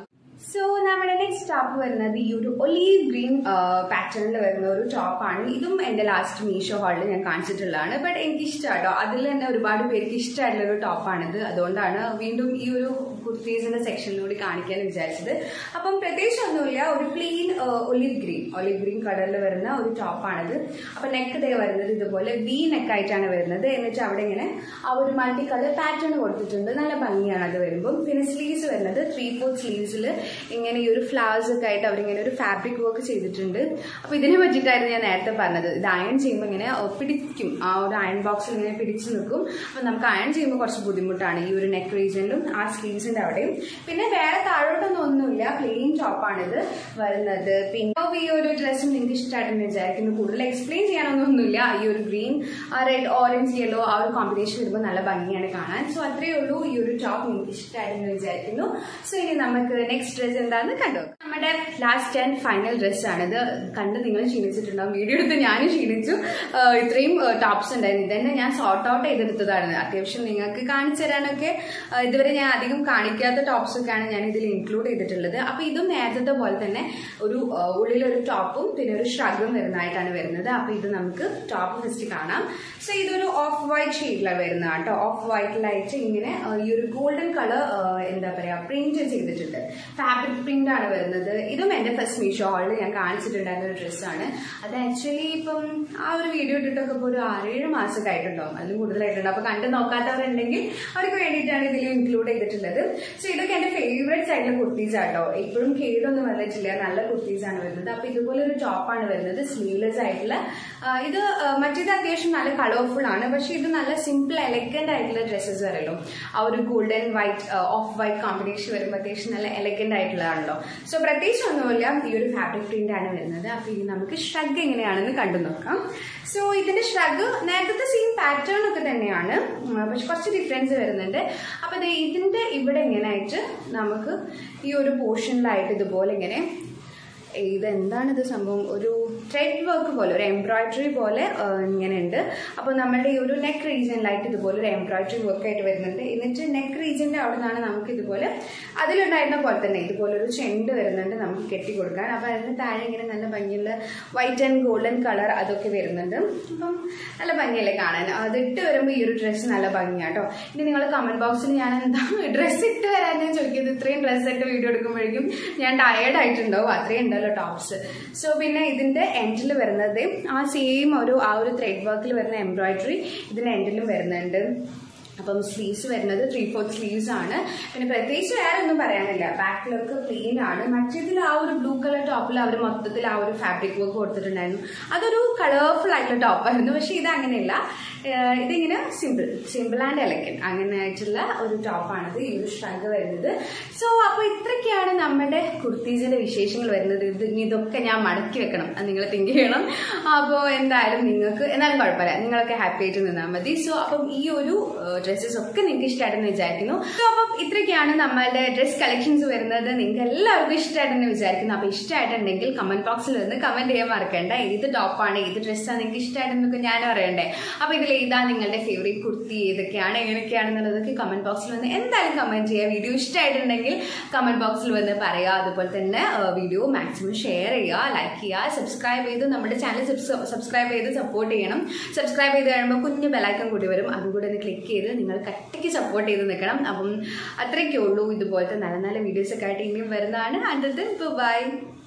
[SPEAKER 1] സോ നമ്മുടെ നെക്സ്റ്റ് ടോപ്പ് വരുന്നത് ഈ ഒരു ഒലീവ് ഗ്രീൻ പാറ്റേണിൽ വരുന്ന ഒരു ടോപ്പാണ് ഇതും എൻ്റെ ലാസ്റ്റ് മീഷോ ഹാളിൽ ഞാൻ കാണിച്ചിട്ടുള്ളതാണ് ബട്ട് എനിക്ക് ഇഷ്ടമാട്ടോ അതിൽ തന്നെ ഒരുപാട് പേർക്ക് ഇഷ്ടമായിട്ടുള്ള ഒരു ടോപ്പാണിത് അതുകൊണ്ടാണ് വീണ്ടും ഈ ഒരു കുർത്തീസിന്റെ സെക്ഷനിലൂടെ കാണിക്കാൻ വിചാരിച്ചത് അപ്പം പ്രത്യേകിച്ച് ഒന്നുമില്ല ഒരു plain olive green olive green കളറിൽ വരുന്ന ഒരു ടോപ്പാണിത് അപ്പൊ നെക്ക് ദേ വരുന്നത് ഇതുപോലെ വി നെക്ക് ആയിട്ടാണ് വരുന്നത് എന്നിട്ട് അവിടെ ഇങ്ങനെ ആ ഒരു മൾട്ടി കളർ പാറ്റേൺ കൊടുത്തിട്ടുണ്ട് നല്ല ഭംഗിയാണ് അത് വരുമ്പോൾ പിന്നെ സ്ലീവ്സ് വരുന്നത് ത്രീ ഫോർ സ്ലീവ്സിൽ ഇങ്ങനെ ഈ ഒരു ഫ്ലവേഴ്സ് ഒക്കെ ആയിട്ട് അവരിങ്ങനെ ഒരു ഫാബ്രിക് വർക്ക് ചെയ്തിട്ടുണ്ട് അപ്പൊ ഇതിനെ പറ്റിയിട്ടായിരുന്നു ഞാൻ നേരത്തെ പറഞ്ഞത് ഇത് അയൺ ചെയ്യുമ്പോൾ ഇങ്ങനെ പിടിക്കും ആ ഒരു അയൺ ബോക്സിൽ ഇങ്ങനെ പിടിച്ചു നിൽക്കും അപ്പൊ നമുക്ക് അയൺ ചെയ്യുമ്പോൾ കുറച്ച് ബുദ്ധിമുട്ടാണ് ഈ ഒരു നെക്ക് റീജിയനിലും ആ സ്ലീവ്സിന്റെ അവിടെയും പിന്നെ വേറെ താഴോട്ടൊന്നും ഒന്നുമില്ല പ്ലെയിൻ ടോപ്പാണിത് വരുന്നത് പിന്നെ ഈ ഒരു ഡ്രസ്സും നിങ്ങൾക്ക് ഇഷ്ടമായിട്ടെന്ന് വിചാരിക്കുന്നു കൂടുതൽ എക്സ്പ്ലെയിൻ ചെയ്യാനൊന്നുമില്ല ഈ ഒരു ഗ്രീൻ റെഡ് ഓറഞ്ച് യെല്ലോ ആ ഒരു കോമ്പിനേഷൻ വരുമ്പോൾ നല്ല ഭംഗിയാണ് കാണാൻ സോ അത്രയേ ഉള്ളൂ ഈ ഒരു ടോപ്പ് നിങ്ങൾക്ക് ഇഷ്ടമായിട്ടെന്ന് വിചാരിക്കുന്നു സോ ഇനി നമുക്ക് നെക്സ്റ്റ് ഡ്രസ് എന്താണെന്ന് കണ്ടു നമ്മുടെ ലാസ്റ്റ് ആൻഡ് ഫൈനൽ ഡ്രസ് ആണ് ഇത് കണ്ട് നിങ്ങൾ ക്ഷീണിച്ചിട്ടുണ്ടാവും വീഡിയോ എടുത്ത് ഞാനും ക്ഷീണിച്ചു ആഹ് ഇത്രയും ടോപ്സ് ഉണ്ടായിരുന്നു ഇതന്നെ ഞാൻ സോർട്ട് ഔട്ട് ചെയ്തെടുത്തതാണ് അത്യാവശ്യം നിങ്ങൾക്ക് കാണിച്ചു തരാനൊക്കെ ആഹ് ഇതുവരെ ഞാൻ അധികം കാണിക്കാത്ത ടോപ്സ് ഒക്കെയാണ് ഞാൻ ഇതിൽ ഇൻക്ലൂഡ് ചെയ്തിട്ടുള്ളത് അപ്പൊ ഇതും നേരത്തെ പോലെ തന്നെ ഒരു ആഹ് ഉള്ളിലൊരു ടോപ്പും പിന്നെ ഒരു ഷ്രഗും വരുന്നതായിട്ടാണ് വരുന്നത് അപ്പൊ ഇത് നമുക്ക് ടോപ്പ് ഫസ്റ്റ് കാണാം സോ ഇതൊരു ഓഫ് വൈറ്റ് ഷെയ്ഡിലാണ് വരുന്നത് കേട്ടോ ഓഫ് വൈറ്റിലായിട്ട് ഇങ്ങനെ ആഹ് ഈ ഒരു ഗോൾഡൻ കളർ എന്താ പറയാ പ്രിന്റ് ചെയ്തിട്ടുണ്ട് ഫാബ്രിക് പ്രിന്റ് ആണ് വരുന്നത് ഇതും എന്റെ ഫസ്റ്റ് മീഷോ ഹാളിൽ ഞാൻ കാണിച്ചിട്ടുണ്ടായിരുന്ന ഒരു ഡ്രസ്സാണ് അത് ആക്ച്വലി ഇപ്പം ആ ഒരു വീഡിയോ ഇട്ടിട്ടൊക്കെ ഇപ്പോൾ ഒരു ആറേഴ് മാസമൊക്കെ ആയിട്ടുണ്ടാവും അതിലും കൂടുതലായിട്ടുണ്ട് അപ്പൊ കണ്ട് നോക്കാത്തവരുണ്ടെങ്കിൽ അവർക്ക് വേണ്ടിയിട്ടാണ് ഇതിൽ ഇൻക്ലൂഡ് ചെയ്തിട്ടുള്ളത് സോ ഇതൊക്കെ എന്റെ ഫേവറേറ്റ്സ് ആയിട്ടുള്ള കുർത്തീസ് ആട്ടോ എപ്പോഴും കേടൊന്നും വന്നിട്ടില്ല നല്ല കുർത്തീസ് ആണ് വരുന്നത് അപ്പൊ ഇതുപോലെ ഒരു ടോപ്പാണ് വരുന്നത് സ്ലീവ്ലെസ് ആയിട്ടുള്ള ആ, ഇത് ആ, മറ്റേത് അത്യാവശ്യം നല്ല കളർഫുൾ ആണ് പക്ഷെ ഇത് നല്ല സിമ്പിൾ എലഗന്റ് ആയിട്ടുള്ള ഡ്രസ്സസ് വരല്ലോ ആ ഒരു golden white off white combination വരുമ്പോൾ അത്യാവശ്യം നല്ല എലഗന്റ് ആയിട്ടുള്ളതാണല്ലോ സോ പ്രത്യേകിച്ച് ഒന്നുമില്ല ഈ ഒരു ഫാബ്രിക് പ്രിന്റ് ആണ് വരുന്നത് അപ്പൊ ഇനി നമുക്ക് ഷ്രഗ് എങ്ങനെയാണെന്ന് കണ്ടു നോക്കാം സോ ഇതിന്റെ ഷ്രഗ് നേരത്തെ സെയിം പാറ്റേൺ ഒക്കെ തന്നെയാണ് ഉം, പക്ഷെ കുറച്ച് ഡിഫറൻസ് വരുന്നുണ്ട് അപ്പൊ ദേ ഇതിന്റെ ഇവിടെ ഇങ്ങനെ ആയിട്ട് നമുക്ക് ഈ ഒരു പോർഷനിലായിട്ട് ഇതുപോലെ ഇങ്ങനെ ഇത് എന്താണ് ഇത് സംഭവം ഒരു ത്രെഡ് വർക്ക് പോലെ ഒരു എംബ്രോയിഡറി പോലെ ആ, ഇങ്ങനെ ഉണ്ട് അപ്പോൾ നമ്മുടെ ഈ ഒരു നെക്ക് റീജിയനിലായിട്ട് ഇതുപോലെ ഒരു എംബ്രോയിഡറി വർക്ക് ആയിട്ട് വരുന്നുണ്ട് എന്നിട്ട് നെക്ക് റീജിയന്റെ അവിടെ നിന്നാണ് നമുക്ക് ഇതുപോലെ അതിലുണ്ടായിരുന്ന പോലെ തന്നെ ഇതുപോലെ ഒരു ചെണ്ട് വരുന്നുണ്ട് നമുക്ക് കെട്ടി കൊടുക്കാൻ അപ്പോൾ അതിന് താഴെ ഇങ്ങനെ നല്ല ഭംഗിയുള്ള വൈറ്റ് ആൻഡ് ഗോൾഡൻ കളർ അതൊക്കെ വരുന്നുണ്ട് അപ്പം നല്ല ഭംഗിയല്ലേ കാണാൻ അത് ഇട്ട് വരുമ്പോൾ ഈ ഒരു ഡ്രസ്സ് നല്ല ഭംഗിയാട്ടോ ഇനി നിങ്ങൾ കമന്റ് ബോക്സിൽ ഞാൻ എന്താ ഡ്രസ്സ് ഇട്ട് വരാൻ ചോദിക്കുന്നത് ഇത്രയും ഡ്രസ്സ് ഇട്ട് വീഡിയോ എടുക്കുമ്പോഴേക്കും ഞാൻ ടയേർഡ് ആയിട്ടുണ്ടാവും അത്രയും ഉണ്ടല്ലോ ടോപ്സ് സോ പിന്നെ ഇതിന്റെ എൻഡിൽ വരുന്നത് ആ സെയിം ഒരു ആ ഒരു ത്രെഡ് വർക്കിൽ വരുന്ന എംബ്രോയിഡറി ഇതിന്റെ എൻഡിലും വരുന്നുണ്ട് അപ്പം സ്ലീവ്സ് വരുന്നത് ത്രീ ഫോർത്ത് സ്ലീവ്സ് ആണ് പിന്നെ പ്രത്യേകിച്ച് വേറെ ഒന്നും പറയാനില്ല ബാക്കിലൊക്കെ പ്ലെയിൻ ആണ് മറ്റേതിൽ ആ ഒരു ബ്ലൂ കളർ ടോപ്പിൽ അവർ മൊത്തത്തിൽ ആ ഒരു ഫാബ്രിക് വർക്ക് കൊടുത്തിട്ടുണ്ടായിരുന്നു അതൊരു കളർഫുൾ ആയിട്ടുള്ള ടോപ്പായിരുന്നു പക്ഷെ ഇത് അങ്ങനെയല്ല ഏഹ് ഇതിങ്ങനെ സിമ്പിൾ സിമ്പിൾ ആൻഡ് എലക്കൻ അങ്ങനെ ആയിട്ടുള്ള ഒരു ടോപ്പാണിത് ഈ ഒരു ഷ്രഗ് വരുന്നത് സോ അപ്പോൾ ഇത്രയൊക്കെയാണ് നമ്മുടെ കുർത്തീസിന്റെ വിശേഷങ്ങൾ വരുന്നത് ഇത് ഇനി ഇതൊക്കെ ഞാൻ മടക്കി വെക്കണം അത് നിങ്ങൾ തിങ്ക് ചെയ്യണം അപ്പോൾ എന്തായാലും നിങ്ങൾക്ക് എന്നാലും കുഴപ്പമില്ല നിങ്ങളൊക്കെ ഹാപ്പി ആയിട്ട് നിന്നാൽ മതി സോ അപ്പം ഈ ഒരു ഡ്രസ്സസ് ഒക്കെ നിങ്ങൾക്ക് ഇഷ്ടമായിട്ടെന്ന് വിചാരിക്കുന്നു സോ അപ്പം ഇത്രയൊക്കെയാണ് നമ്മളുടെ ഡ്രസ് കളക്ഷൻസ് വരുന്നത് നിങ്ങൾക്ക് എല്ലാവർക്കും ഇഷ്ടമായിട്ടെന്ന് വിചാരിക്കുന്നു അപ്പോൾ ഇഷ്ടമായിട്ടുണ്ടെങ്കിൽ കമന്റ് ബോക്സിൽ നിന്ന് കമന്റ് ചെയ്യാൻ മറക്കണ്ട ഏത് ടോപ്പാണ് ഏത് ഡ്രസ്സാണ് നിങ്ങൾക്ക് ഇഷ്ടമായിട്ടെന്നൊക്കെ ഞാനും അറിയണ്ടേ അപ്പോൾ ഇതിൽ ഏതാ നിങ്ങളുടെ ഫേവറേറ്റ് കുർത്തി ഏതൊക്കെയാണ് എങ്ങനെയൊക്കെയാണെന്നുള്ളതൊക്കെ കമന്റ് ബോക്സിൽ വന്ന് എന്തായാലും കമന്റ് ചെയ്യുക വീഡിയോ ഇഷ്ടമായിട്ടുണ്ടെങ്കിൽ കമന്റ് ബോക്സിൽ വന്ന് പറയുക അതുപോലെ തന്നെ വീഡിയോ മാക്സിമം ഷെയർ ചെയ്യുക ലൈക്ക് ചെയ്യുക സബ്സ്ക്രൈബ് ചെയ്ത് നമ്മുടെ ചാനൽ സബ്സ്ക്രൈബ് ചെയ്ത് സപ്പോർട്ട് ചെയ്യണം സബ്സ്ക്രൈബ് ചെയ്ത് കഴിയുമ്പോൾ കുഞ്ഞ് ബെലൈക്കൺ കൂടി വരും അതും കൂടെ ഒന്ന് ക്ലിക്ക് ചെയ്ത് നിങ്ങൾ കട്ടയ്ക്ക് സപ്പോർട്ട് ചെയ്ത് നിൽക്കണം അപ്പം അത്രയൊക്കെ ഉള്ളൂ ഇതുപോലത്തെ നല്ല നല്ല വീഡിയോസ് ഒക്കെ ആയിട്ട് ഇനിയും വരുന്നതാണ് അണ്ടർ ബൈ